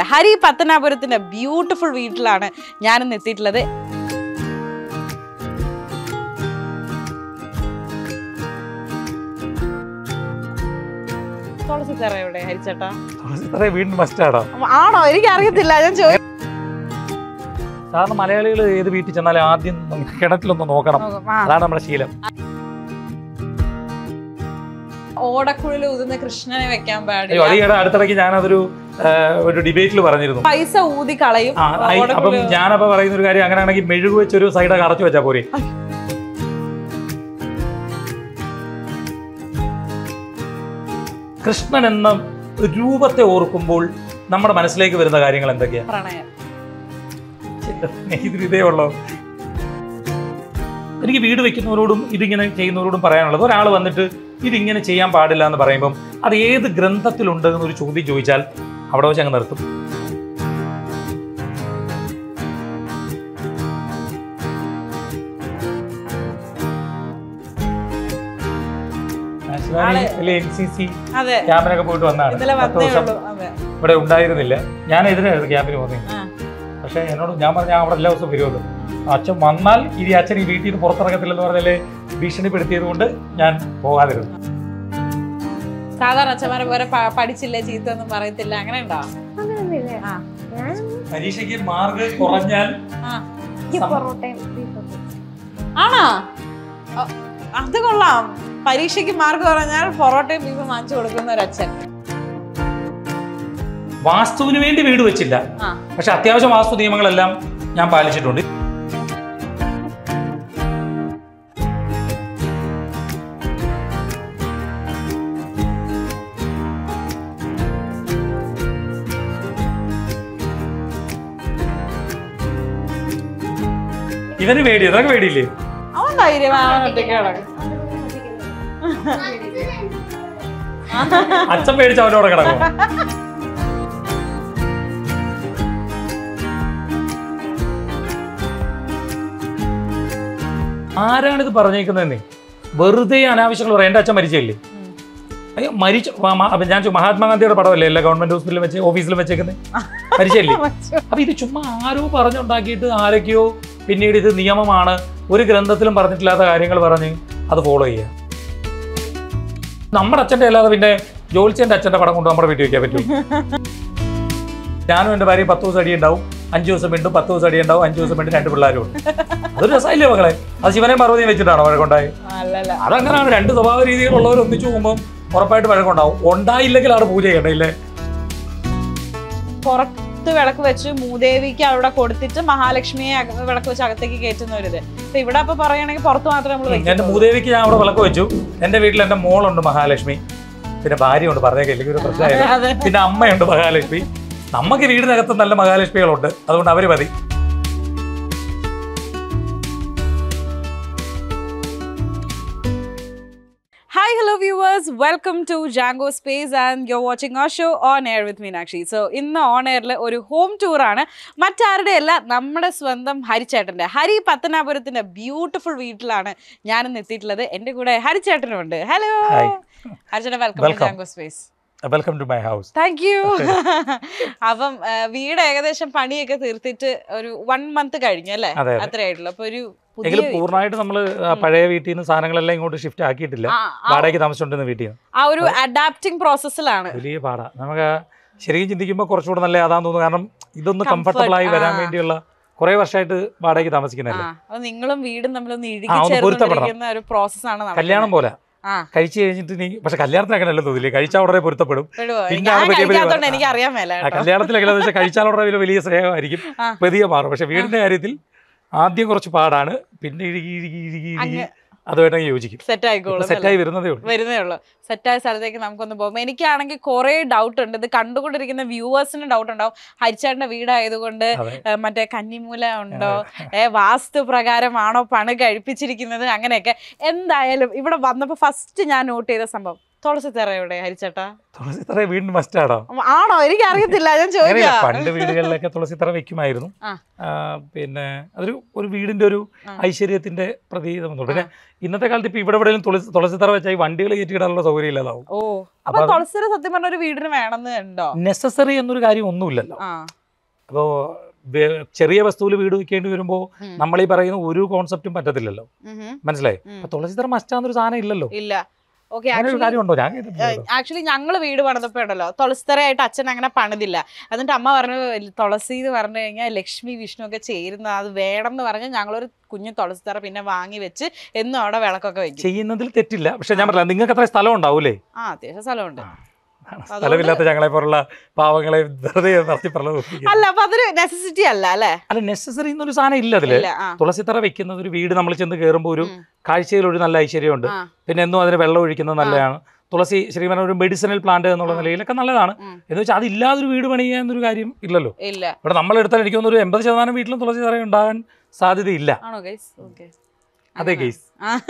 Hari പത്തനാപുരത്തിന്റെ beautiful വീട്ടിലാണ് ഞാനിന്ന് എത്തിയിട്ടുള്ളത് തുളസി സാറേ എവിടെ ഹരിച്ചേട്ടാ തുളസിത്തറ വീണ്ടും മസ്റ്റാടാ ആണോ എനിക്ക് അറിയത്തില്ല ഞാൻ ചോദിച്ചു സാധാരണ മലയാളികൾ ഏത് വീട്ടിൽ ചെന്നാലും ആദ്യം നമുക്ക് കിണറ്റിലൊന്ന് നോക്കണം അതാണ് നമ്മുടെ ശീലം ഓടക്കുഴൽ ഊതുന്ന കൃഷ്ണനെ വെക്കാൻ അയ്യോ പാടില്ല അടിയുടെ അടുത്തിടയ്ക്ക് ഞാനതൊരു ആ, ഒരു ഡിബേറ്റിൽ പറഞ്ഞിരുന്നു പൈസ ഊതി കളയും ആ ഐ- അപ്പം ഓടക്കുഴൽ ഞാനപ്പോ പറയുന്ന ഒരു കാര്യം അങ്ങനെയാണെങ്കിൽ മെഴുകു വെച്ചൊരു സൈഡ് അടച്ചു വെച്ചാൽ പോരെ കൃഷ്ണൻ എന്ന രൂപത്തെ ഓർക്കുമ്പോൾ നമ്മുടെ മനസ്സിലേക്ക് വരുന്ന കാര്യങ്ങൾ എന്തൊക്കെയാ പ്രണയം ഇതിൽ ഇതേ ഉള്ളൂ എനിക്ക് വീട് വെക്കുന്നവരോടും ഇതിങ്ങനെ ചെയ്യുന്നവരോടും പറയാനുള്ളത് ഒരാൾ വന്നിട്ട് ഇതിങ്ങനെ ചെയ്യാൻ പാടില്ല എന്ന് പറയുമ്പം അത് ഏത് ഗ്രന്ഥത്തിലുണ്ട് എന്നൊരു ചോദ്യം ചോദിച്ചാൽ അവിടെ വെച്ച് അങ്ങ് നിർത്തും ആള് എൻ സി സി അതെ ക്യാമ്പിനൊക്കെ പോയിട്ട് വന്നതാണ് ഇന്നലെ പത്ത് വന്നേ ദിവസം ഉള്ളൂ അതെ ഇവിടെ ഉണ്ടായിരുന്നില്ല ഞാൻ എതിരായിരുന്നു ക്യാമ്പിന് പോകുന്നത് ആ. പക്ഷേ എന്നോട് ഞാൻ പറഞ്ഞ അവിടെ എല്ലാ ദിവസവും വരുമല്ലോ അച്ഛൻ വന്നാൽ ഇനി അച്ഛൻ ഈ വീട്ടിൽ നിന്ന് പുറത്തിറങ്ങത്തില്ലെന്ന് പറഞ്ഞാല് ഭീഷണിപ്പെടുത്തിയത് കൊണ്ട് ഞാൻ പോകാതിരുന്നു സാധാരണ അച്ഛന്മാരെ പോലെ പ- പഠിച്ചില്ല ചീത്ത ഒന്നും പറയത്തില്ല അങ്ങനെ ഉണ്ടോ അങ്ങനൊന്നുമില്ല ആ. ഞാൻ പരീക്ഷയ്ക്ക് മാർക്ക് കുറഞ്ഞാൽ ആ. ഈ സം- പൊറോട്ടയും ബീഫൊക്കെ ആണോ അ- അത് കൊള്ളാം പരീക്ഷയ്ക്ക് മാർക്ക് പറഞ്ഞാൽ പൊറോട്ടയും ബീഫും വാങ്ങിച്ചു കൊടുക്കുന്ന ഒരു അച്ഛൻ വാസ്തുവിന് വേണ്ടി വീട് വെച്ചില്ല ആ പക്ഷെ അത്യാവശ്യം വാസ്തു നിയമങ്ങളെല്ലാം ഞാൻ പാലിച്ചിട്ടുണ്ട് ഇവന് പേടി അതൊക്കെ പേടിയില്ലേ അവൻ ധൈര്യമാണ് ഒറ്റയ്ക്ക് കിടക്കും അച്ഛൻ പേടിച്ച് അവനോട് കിടക്കും ആരാണിത് പറഞ്ഞേക്കുന്നതെന്നേ വെറുതെ അനാവശ്യങ്ങൾ പറയാം എൻ്റെ അച്ഛൻ മരിച്ചില്ലേ അയ്യോ മരിച്ചു മ- മ- അപ്പൊ ഞാൻ ചോ- മഹാത്മാഗാന്ധിയുടെ പടമല്ലേ എല്ലാ ഗവൺമെന്റ് ഹോസ്പിറ്റലിൽ വെച്ച് ഓഫീസിലും വെച്ചേക്കുന്നത് മരിച്ചല്ലേ അപ്പൊ ഇത് ചുമ്മാ ആരോ പറഞ്ഞുണ്ടാക്കിയിട്ട് ആരൊക്കെയോ പിന്നീട് ഇത് നിയമമാണ് ഒരു ഗ്രന്ഥത്തിലും പറഞ്ഞിട്ടില്ലാത്ത കാര്യങ്ങൾ പറഞ്ഞ് അത് ഫോളോ ചെയ്യുക നമ്മുടെ അച്ഛൻ്റെ അല്ലാതെ പിന്നെ ജോലിച്ചേൻ്റെ അച്ഛൻ്റെ പടം കൊണ്ട് നമ്മുടെ വീട്ടിൽ വയ്ക്കാൻ പറ്റും ഞാനും എൻ്റെ ഭാര്യയും പത്ത് ദിവസം അടി ഉണ്ടാവും അഞ്ച് ദിവസം വീണ്ടും പത്ത് ദിവസം അടി ഉണ്ടാവും അഞ്ച് ദിവസം വീണ്ടും രണ്ട് പിള്ളേരും ഉണ്ട് അതൊരു രസമില്ലേ മക്കളെ അത് ശിവനെയും പാർവതിയും വെച്ചിട്ടാണോ വഴക്കുണ്ടായി അല്ലല്ല അതങ്ങനെയാണ് രണ്ട് സ്വഭാവ രീതികളുള്ളവർ ഒന്നിച്ചു പോകുമ്പോൾ ഉറപ്പായിട്ട് വഴക്കുണ്ടാവും ഉണ്ടായില്ലെങ്കിലാണ് പൂജ ചെയ്യണ്ടേ പുറത്ത് വിളക്ക് വെച്ച് മൂദേവിക്ക് അവിടെ കൊടുത്തിട്ട് മഹാലക്ഷ്മിയെ അക- വിളക്ക് വെച്ച് അകത്തേക്ക് കയറ്റുന്ന ഒരു ഇത് അപ്പൊ ഇവിടെ അപ്പൊ പറയുകയാണെങ്കിൽ പുറത്ത് മാത്രമേ നമ്മൾ എന്റെ മൂദേവിക്ക് ഞാൻ അവിടെ വിളക്ക് വെച്ചു എന്റെ വീട്ടിൽ എന്റെ മോളുണ്ട് മഹാലക്ഷ്മി പിന്നെ ഭാര്യയുണ്ട് പറഞ്ഞേക്കില്ലെങ്കിൽ ഒരു പ്രശ്നമായിരുന്നു അതെ പിന്നെ അമ്മയുണ്ട് മഹാലക്ഷ്മി നമുക്ക് വീടിനകത്ത് നല്ല മഹാലക്ഷ്മികളുണ്ട് അതുകൊണ്ട് അവര് മതി hi hello viewers welcome to Jango space and you watching a show on air with Meenakshi so ഇന്ന് ഓൺ എയറിൽ ഒരു ഹോം ടൂറാണ് മറ്റാരുടെ അല്ല നമ്മുടെ സ്വന്തം ഹരിച്ചേട്ടൻ്റെ ഹരി പത്തനാപുരത്തിൻ്റെ ബ്യൂട്ടിഫുൾ വീട്ടിലാണ് ഞാനിന്ന് എത്തിയിട്ടുള്ളത് എൻ്റെ കൂടെ ഹരിച്ചേട്ടനുണ്ട് ഹലോ Hi. ഹരിച്ചേട്ടൻ welcome to Welcome. Jango space welcome to my house thank you അപ്പം ആ, വീട് ഏകദേശം പണിയൊക്കെ തീർത്തിട്ട് ഒരു വൺ മന്ത് കഴിഞ്ഞു അല്ലേ അതെ, അതെ. അത്രയായിട്ടുള്ളൂ അപ്പൊ ഒരു പുതിയ എങ്കിലും പൂർണ്ണമായിട്ട് നമ്മൾ പഴയ വീട്ടിൽ നിന്ന് സാധനങ്ങളെല്ലാം ഇങ്ങോട്ട് ഷിഫ്റ്റ് ആക്കിയിട്ടില്ല ആ, ആ- വാടകയ്ക്ക് താമസിച്ചുകൊണ്ടിരുന്ന വീട്ടിൽ നിന്ന് ആ ഒരു അഡാപ്റ്റിംഗ് പ്രോസസ്സിലാണ് വലിയ പാടാ നമുക്ക് ശരിക്കും ചിന്തിക്കുമ്പോൾ കുറച്ചുകൂടെ നല്ല അതാന്ന് തോന്നുന്നു കാരണം ഇതൊന്ന് Comfort, കംഫർട്ടബിൾ ആയി വരാൻ ആ. വേണ്ടിയുള്ള കുറെ വർഷമായിട്ട് വാടകയ്ക്ക് താമസിക്കുന്നതല്ലേ ആ അപ്പൊ നിങ്ങളും വീടും തമ്മിലൊന്ന് ആ, ഇഴുകി ഒന്ന് പൊരുത്തപ്പെടണം. ചേർന്നിരിക്കുന്ന ഒരു പ്രോസസ്സാണ് കല്യാണം പോലെ ആ കഴിച്ചു കഴിഞ്ഞിട്ട് നീ പക്ഷെ കല്യാണത്തിന് അങ്ങനെയല്ല തോന്നില്ലേ കഴിച്ചാൽ ഉടനെ പൊരുത്തപ്പെടും പെടുവോ? പിന്നെ ഞാൻ അത് പറ്റിയ വലിയ കഴിക്കാത്തോണ്ട് ആ. എനിക്ക് അറിയാൻ മേല ആ കല്യാണത്തിൽ എങ്ങനെയാണെന്ന് വെച്ചാൽ കഴിച്ചാൽ ഉടനെ വലിയ വലിയ സ്നേഹമായിരിക്കും ആ. പതിയെ മാറും പക്ഷെ വീടിന്റെ കാര്യത്തിൽ ആദ്യം കുറച്ച് പാടാണ് പിന്നെ ഇഴുകി ഇഴുകി ഇഴുകി ഇഴുകി അങ്ങ് അതുമായിട്ട് യോജിക്കും സെറ്റ് ആയിക്കോളും സെറ്റായി വരുന്നതേ ഉള്ളൂ വരുന്നേ ഉള്ളൂ സെറ്റായ സ്ഥലത്തേക്ക് നമുക്കൊന്ന് പോകും എനിക്കാണെങ്കിൽ കുറെ ഡൗട്ട് ഉണ്ട് ഇത് കണ്ടുകൊണ്ടിരിക്കുന്ന വ്യൂവേഴ്സിന് ഡൗട്ട് ഉണ്ടാവും ഹരിച്ചേട്ടന്റെ വീടായതുകൊണ്ട് അതെ ഏ, മറ്റേ കന്നിമൂല ഉണ്ടോ ഏ വാസ്തു പ്രകാരമാണോ പണി കഴിപ്പിച്ചിരിക്കുന്നത് അങ്ങനെയൊക്കെ എന്തായാലും ഇവിടെ വന്നപ്പോൾ ഫസ്റ്റ് ഞാൻ നോട്ട് ചെയ്ത സംഭവം തുളസിത്തറ എവിടെ ഹരിച്ചേട്ടാ തുളസിത്തറ വീടിന് മസ്റ്റാണോ ആണോ എനിക്ക് അറിയത്തില്ല ഞാൻ അങ്ങനെയല്ല ചോദിക്കാം പണ്ട് വീടുകളിലൊക്കെ തുളസിത്തറ വെക്കുമായിരുന്നു ആ. ആ, പിന്നെ അതൊരു ഒരു വീടിന്റെ ഒരു ആ. ഐശ്വര്യത്തിന്റെ പ്രതീകം പിന്നെ ഇന്നത്തെ കാലത്ത് ഇപ്പൊ ഇവിടെ എവിടെയും തുളസി തുളസിത്തറ വെച്ചാൽ ഈ വണ്ടികൾ കയറ്റിയിടാനുള്ള സൗകര്യം ഇല്ലാതാവും ഓ അപ്പൊ അപ്പൊ അത് തുളസിത്തറ സത്യം പറഞ്ഞ ഒരു വീടിന് വേണമെന്ന് ഉണ്ടോ നെസസറി എന്നൊരു കാര്യം ഒന്നുമില്ലല്ലോ ആ അപ്പോൾ ചെറിയ വസ്തുവിൽ വീട് വെക്കേണ്ടി വരുമ്പോൾ ഉം. നമ്മൾ ഈ പറയുന്ന ഒരു കോൺസെപ്റ്റും പറ്റത്തില്ലല്ലോ ഉം ഹും. മനസ്സിലായി ഉം. അപ്പൊ തുളസിത്തറ മസ്റ്റാന്നൊരു സാധനം ഇല്ലല്ലോ ഇല്ല ഓക്കെ അങ്ങനെ ഒരു കാര്യമുണ്ടോ ഞാൻ കേട്ടിട്ടില്ല കേട്ടോ. ആക്ച്വലി ഞങ്ങൾ വീട് പണിതപ്പോ ഉണ്ടല്ലോ തുളസിത്തറയായിട്ട് അച്ഛൻ അങ്ങനെ പണിതില്ല എന്നിട്ട് അമ്മ പറഞ്ഞു തുളസി എന്ന് പറഞ്ഞു കഴിഞ്ഞാൽ ലക്ഷ്മി വിഷ്ണു ഒക്കെ ചേരുന്ന അത് വേണം എന്ന് പറഞ്ഞ് ഞങ്ങളൊരു കുഞ്ഞു തുളസിത്തറ പിന്നെ വാങ്ങി വെച്ച് എന്നും അവിടെ വിളക്കൊക്കെ വെക്കും ചെയ്യുന്നതിൽ തെറ്റില്ല പക്ഷെ ഞാൻ പറഞ്ഞില്ല നിങ്ങൾക്ക് അത്ര സ്ഥലം ഉണ്ടാവൂലേ ആ അത്യാവശ്യം സ്ഥലമുണ്ട് സ്ഥലമില്ലാത്ത ഞങ്ങളെ പോലുള്ള പാവങ്ങളെ വെറുതെ നടത്തി പ്രലോഭിപ്പിക്കും അല്ല അപ്പൊ അതൊരു നെസസിറ്റി അല്ല അല്ലേ അല്ല നെസസറി എന്നൊരു സാധനം ഇല്ല അതില് ഇല്ല ആ തുളസിത്തറ വെക്കുന്നത് ഒരു വീട് നമ്മൾ ചെന്ന് കയറുമ്പോൾ ഒരു ഉം. കാഴ്ചയിൽ ഒരു നല്ല ഐശ്വര്യമുണ്ട് ആ. പിന്നെ എന്നും അതിന് വെള്ളം ഒഴിക്കുന്നത് നല്ലതാണ് തുളസി ശ്രീമന ഒരു മെഡിസിനൽ പ്ലാന്റ് എന്നുള്ള നിലയിലൊക്കെ നല്ലതാണ് ഉം. എന്ന് വെച്ചാൽ അതില്ലാതൊരു വീട് പണിയുക എന്നൊരു കാര്യം ഇല്ലല്ലോ ഇല്ല ഇവിടെ നമ്മളെടുത്താൽ എനിക്ക് തോന്നുന്നു ഒരു എൺപത് ശതമാനം വീട്ടിലും തുളസി തറ ഉണ്ടാകാൻ സാധ്യതയില്ല ആണോ ഗൈസ് ഓക്കെ അതേ കേസ്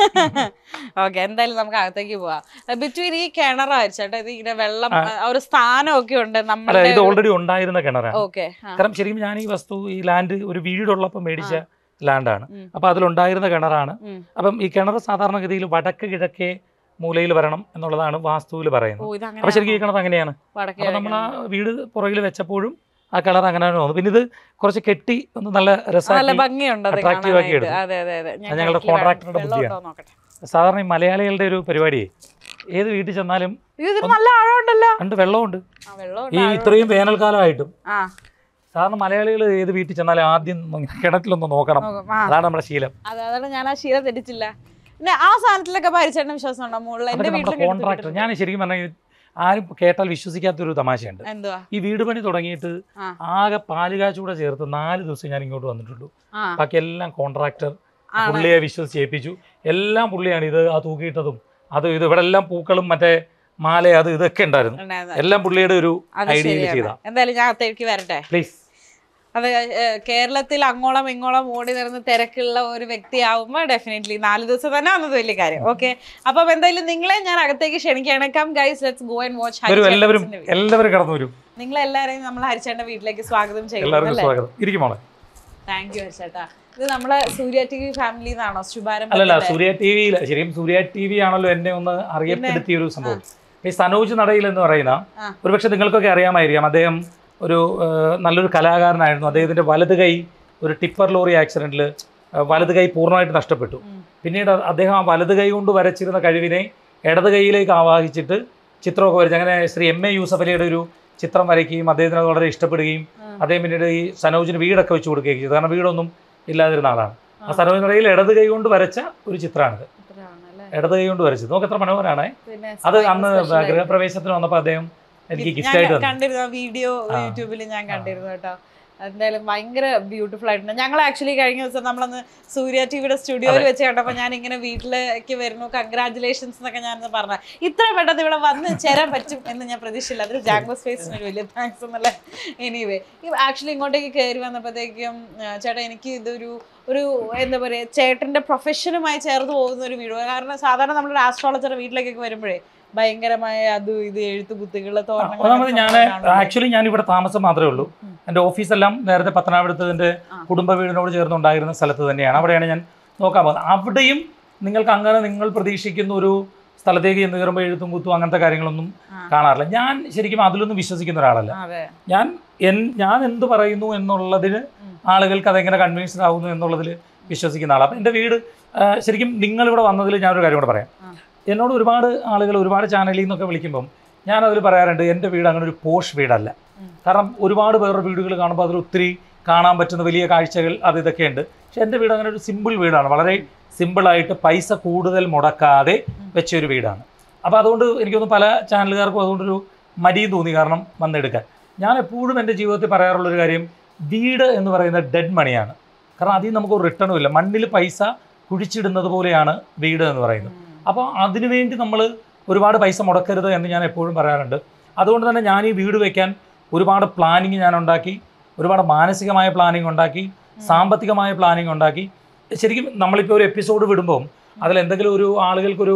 ഓക്കെ എന്തായാലും നമുക്ക് അകത്തേക്ക് പോവാം ബിറ്റ്വീൻ ഈ കിണർ അയച്ചേട്ടാ ഇത് ഇങ്ങനെ വെള്ളം ആ, ഒരു സ്ഥാനമൊക്കെ ഉണ്ട് അല്ല നമ്മുടെ ഇത് ഓൾറെഡി ഉണ്ടായിരുന്ന കിണറാണ് ഓക്കെ കാരണം ശരിക്കും ഞാൻ ഈ വസ്തു ഈ ലാൻഡ് ഒരു വീടുള്ളപ്പോൾ മേടിച്ച ലാൻഡാണ് ഉം. അപ്പോൾ അതിലുണ്ടായിരുന്ന കിണറാണ് ഉം. അപ്പം ഈ കിണർ സാധാരണഗതിയിൽ വടക്ക് കിഴക്കേ മൂലയിൽ വരണം എന്നുള്ളതാണ് വാസ്തുവിൽ ഓ പറയുന്നത് ഇത് അപ്പോൾ ശരിക്കും ഈ കിണർ അങ്ങനെയാണ് വടക്കേ അപ്പോൾ നമ്മൾ ആ വീട് പുറകിൽ വെച്ചപ്പോഴും ആ കിണർ അങ്ങനെ തന്നെ തോന്നുന്നു പിന്നെ ഇത് കുറച്ച് കെട്ടി ഒന്ന് നല്ല നല്ല രസമാക്കി ഭംഗിയുണ്ട് അത് attractive ആക്കി കാണാനായിട്ട്. എടുത്തു. അതെ അതെ അതെ ഞാൻ അത് ഞങ്ങളുടെ കിണറ്റിൽ വെള്ളം- contractor ടെ വെള്ളം ബുദ്ധിയാണ്. ഉണ്ടോ നോക്കട്ടെ സാധാരണ ഈ മലയാളികളുടെ ഒരു പരിപാടിയെ ഏത് വീട്ടിൽ ചെന്നാലും അയ്യോ, ഇതിന് നല്ല ആഴമുണ്ടല്ലോ രണ്ട് വെള്ളമുണ്ട് ആ വെള്ളം ഈ ഇത്രയും വേനൽക്കാലമായിട്ടും ആ സാധാരണ മലയാളികൾ ഏത് വീട്ടിൽ ചെന്നാലും ആദ്യം കിണറ്റിലൊന്ന് നോക്കണം നോക്കാം. ആ അതാണ് നമ്മുടെ ശീലം അതെ അതാണ് ഞാൻ ആ ശീലം തെറ്റിച്ചില്ല പിന്നെ ആ സാധനത്തിലൊക്കെ ഭരിച്ചേട്ടൻ വിശ്വാസം ഉണ്ടോ മുകളിൽ എന്റെ അതൊക്കെ നമ്മുടെ വീട്ടിലൊക്കെ കോൺട്രാക്ടർ എടുത്ത് ഞാൻ ശരിക്കും പറഞ്ഞാൽ ആരും കേട്ടാൽ വിശ്വസിക്കാത്തൊരു തമാശയുണ്ട് എന്തുവാ ഈ വീട് പണി തുടങ്ങിയിട്ട് ആ. ആകെ പാലുകാച്ചൂടെ ചേർത്ത് നാല് ദിവസം ഞാൻ ഇങ്ങോട്ട് വന്നിട്ടുള്ളൂ ആ ബാക്കി എല്ലാം കോൺട്രാക്ടർ ആണ്. പുള്ളിയെ വിശ്വസിച്ച് ഏൽപ്പിച്ചു എല്ലാം പുള്ളിയാണ് ഇത് ആ തൂക്കിയിട്ടതും അത് ഇത് ഇവിടെ എല്ലാം പൂക്കളും മറ്റേ മാല അത് ഇതൊക്കെ ഉണ്ടായിരുന്നു ഉണ്ടായിരുന്നു. എല്ലാം പുള്ളിയുടെ ഒരു അത് ഐഡിയയിൽ ശരിയാണ്. ചെയ്താ എന്തായാലും ഞാൻ അകത്തേക്ക് വരട്ടെ പ്ലീസ് അത് ഏഹ്, കേരളത്തിൽ അങ്ങോളം ഇങ്ങോളം ഓടി നടന്ന് തിരക്കുള്ള ഒരു വ്യക്തിയാവുമ്പോൾ ഡെഫിനറ്റ്ലി നാല് ദിവസം തന്നെ വന്നത് വലിയ കാര്യം ഓക്കെ അപ്പം എന്തായാലും നിങ്ങളെ ഞാൻ അകത്തേക്ക് ക്ഷണിക്കുകയാണ് come guys let's go and watch വരും എല്ലാവരും എല്ലാവരും കടന്നു വരും നിങ്ങളെല്ലാവരെയും നമ്മൾ ഹരിച്ചേട്ടന്റെ വീട്ടിലേക്ക് സ്വാഗതം ചെയ്യുന്നു എല്ലാവർക്കും അല്ലേ സ്വാഗതം ഇരിക്കും മോളെ താങ്ക് യു ഹരിച്ചേട്ടാ ഇത് നമ്മളെ സൂര്യ ടി വി ഫാമിലി എന്നാണോ ശുഭാരം അല്ലല്ല സൂര്യ ടി വിയിൽ ശരിക്കും സൂര്യ ടി വി ആണല്ലോ എന്നെ ഒന്ന് അറിയപ്പെടുത്തിയ ഒരു സംഭവം ഈ സനോജ് നടയിൽ എന്ന് പറയുന്ന ആ. ഒരുപക്ഷെ നിങ്ങൾക്കൊക്കെ അറിയാമായിരിക്കാം അദ്ദേഹം ഒരു ആ, നല്ലൊരു കലാകാരനായിരുന്നു അദ്ദേഹത്തിന്റെ വലത് കൈ ഒരു ടിപ്പർ ലോറി ആക്സിഡന്റിൽ വലത് കൈ പൂർണ്ണമായിട്ട് നഷ്ടപ്പെട്ടു ഉം. പിന്നീട് അദ്ദേഹം ആ വലത് കൈ കൊണ്ട് വരച്ചിരുന്ന കഴിവിനെ ഇടത് കൈയിലേക്ക് ആവാഹിച്ചിട്ട് ചിത്രമൊക്കെ വരച്ചു അങ്ങനെ ശ്രീ എം എ യൂസഫ് അലിയുടെ ഒരു ചിത്രം വരയ്ക്കുകയും അദ്ദേഹത്തിന് അത് വളരെ ഇഷ്ടപ്പെടുകയും ഉം. അദ്ദേഹം പിന്നീട് ഈ സനോജിന് വീടൊക്കെ വെച്ച് കൊടുക്കുകയും ചെയ്തു കാരണം വീടൊന്നും ഇല്ലാതിരുന്ന ആളാണ് ആ സനോജ് നടയിൽ ഇടത് കൈ കൊണ്ട് വരച്ച ഒരു ചിത്രമാണിത് ഇടത് കൈ കൊണ്ട് വരച്ചത് നമുക്ക് എത്ര മനോഹരമാണ് അത് അന്ന് ഗൃഹപ്രവേശത്തിന് വന്നപ്പോൾ അദ്ദേഹം എനിക്ക് ഗിഫ്റ്റ് ആയിട്ട് തന്നു കണ്ടിരുന്നു വീഡിയോ ആ. യൂട്യൂബിൽ ഞാൻ കണ്ടിരുന്നു കേട്ടോ എന്തായാലും ഭയങ്കര ബ്യൂട്ടിഫുൾ ആയിട്ടുണ്ട് ഞങ്ങൾ ആക്ച്വലി കഴിഞ്ഞ ദിവസം നമ്മളന്ന് സൂര്യ ടിവിയുടെ സ്റ്റുഡിയോയിൽ വെച്ച് കണ്ടപ്പോൾ ഞാൻ ഇങ്ങനെ വീട്ടിലേക്ക് വരുന്നു കൺഗ്രാറ്റുലേഷൻസ് എന്നൊക്കെ ഞാൻ പറഞ്ഞ ഇത്ര പെട്ടെന്ന് ഇവിടെ വന്ന് ചേരാൻ പറ്റും എന്ന് ഞാൻ പ്രതീക്ഷയില്ല അതിൽ ജാങ്കോ സ്പേസിന് ഒരു വലിയ താങ്ക്സ് എന്നല്ല എനിവേ ആക്ച്വലി ഇങ്ങോട്ടേക്ക് കയറി വന്നപ്പോഴത്തേക്കും ആ, ചേട്ടാ എനിക്ക് ഇതൊരു ഒരു എന്താ പറയുക ചേട്ടന്റെ പ്രൊഫഷനുമായി ചേർന്ന് പോകുന്ന ഒരു വീഡിയോ കാരണം സാധാരണ നമ്മളൊരു ആസ്ട്രോളജറുടെ വീട്ടിലേക്കൊക്കെ വരുമ്പോഴേ ഭയങ്കരമായ അതും ഇത് എഴുത്ത് കുത്തുകള് ഒന്നാമത് ഞാൻ ആക്ച്വലി ഞാൻ ഇവിടെ താമസം മാത്രമേ ഉള്ളൂ എൻ്റെ ഓഫീസെല്ലാം നേരത്തെ പത്തനാപുരത്തതിൻ്റെ ആ. കുടുംബ വീടിനോട് ചേർന്നുണ്ടായിരുന്ന സ്ഥലത്ത് തന്നെയാണ് അവിടെയാണ് ഞാൻ നോക്കാൻ പോകുന്നത് അവിടെയും നിങ്ങൾക്ക് അങ്ങനെ നിങ്ങൾ പ്രതീക്ഷിക്കുന്ന ഒരു സ്ഥലത്തേക്ക് ചെന്ന് കയറുമ്പോൾ എഴുത്തും കുത്തും അങ്ങനത്തെ കാര്യങ്ങളൊന്നും ആ. കാണാറില്ല ഞാൻ ശരിക്കും അതിലൊന്നും വിശ്വസിക്കുന്ന ഒരാളല്ല അതെ ഞാൻ എൻ ഞാൻ എന്ത് പറയുന്നു എന്നുള്ളതിന് ഉം. ആളുകൾക്ക് അതെങ്ങനെ കൺവിൻസ്ഡ് ആകുന്നു എന്നുള്ളതിൽ വിശ്വസിക്കുന്ന ആളാണ് അപ്പം എൻ്റെ വീട് ആ, ശരിക്കും നിങ്ങളിവിടെ വന്നതിൽ ഞാനൊരു കാര്യം കൂടെ പറയാം ആ. എന്നോട് ഒരുപാട് ആളുകൾ ഒരുപാട് ചാനലിൽ നിന്നൊക്കെ വിളിക്കുമ്പം ഞാൻ അതിൽ പറയാറുണ്ട് എൻ്റെ വീട് അങ്ങനെ ഒരു പോഷ് വീടല്ല ഉം. കാരണം ഒരുപാട് പേരുടെ വീടുകൾ കാണുമ്പോൾ അതിൽ ഒത്തിരി കാണാൻ പറ്റുന്ന വലിയ കാഴ്ചകൾ അത് ഇതൊക്കെ ഉണ്ട് പക്ഷെ എൻ്റെ വീട് അങ്ങനെ ഒരു സിമ്പിൾ വീടാണ് വളരെ സിമ്പിളായിട്ട് പൈസ കൂടുതൽ മുടക്കാതെ വെച്ച ഒരു വീടാണ് അപ്പോൾ അതുകൊണ്ട് എനിക്കൊന്ന് പല ചാനലുകാർക്കും അതുകൊണ്ടൊരു മടിയും തോന്നി കാരണം വന്നെടുക്കാൻ ഞാൻ എപ്പോഴും എൻ്റെ ജീവിതത്തിൽ പറയാറുള്ളൊരു കാര്യം വീട് എന്ന് പറയുന്നത് ഡെഡ് മണിയാണ് കാരണം അതിൽ നമുക്ക് ഒരു റിട്ടേണും ഇല്ല മണ്ണിൽ പൈസ കുഴിച്ചിടുന്നത് പോലെയാണ് വീട് എന്ന് പറയുന്നത് അപ്പോൾ അതിനുവേണ്ടി നമ്മൾ ഒരുപാട് പൈസ മുടക്കരുത് എന്ന് ഞാൻ എപ്പോഴും പറയാറുണ്ട് അതുകൊണ്ട് തന്നെ ഞാൻ ഈ വീട് വയ്ക്കാൻ ഒരുപാട് പ്ലാനിങ് ഞാൻ ഉണ്ടാക്കി ഒരുപാട് മാനസികമായ പ്ലാനിങ് ഉണ്ടാക്കി സാമ്പത്തികമായ പ്ലാനിങ് ഉണ്ടാക്കി ശരിക്കും നമ്മളിപ്പോൾ ഒരു എപ്പിസോഡ് വിടുമ്പം അതിൽ എന്തെങ്കിലും ഒരു ആളുകൾക്കൊരു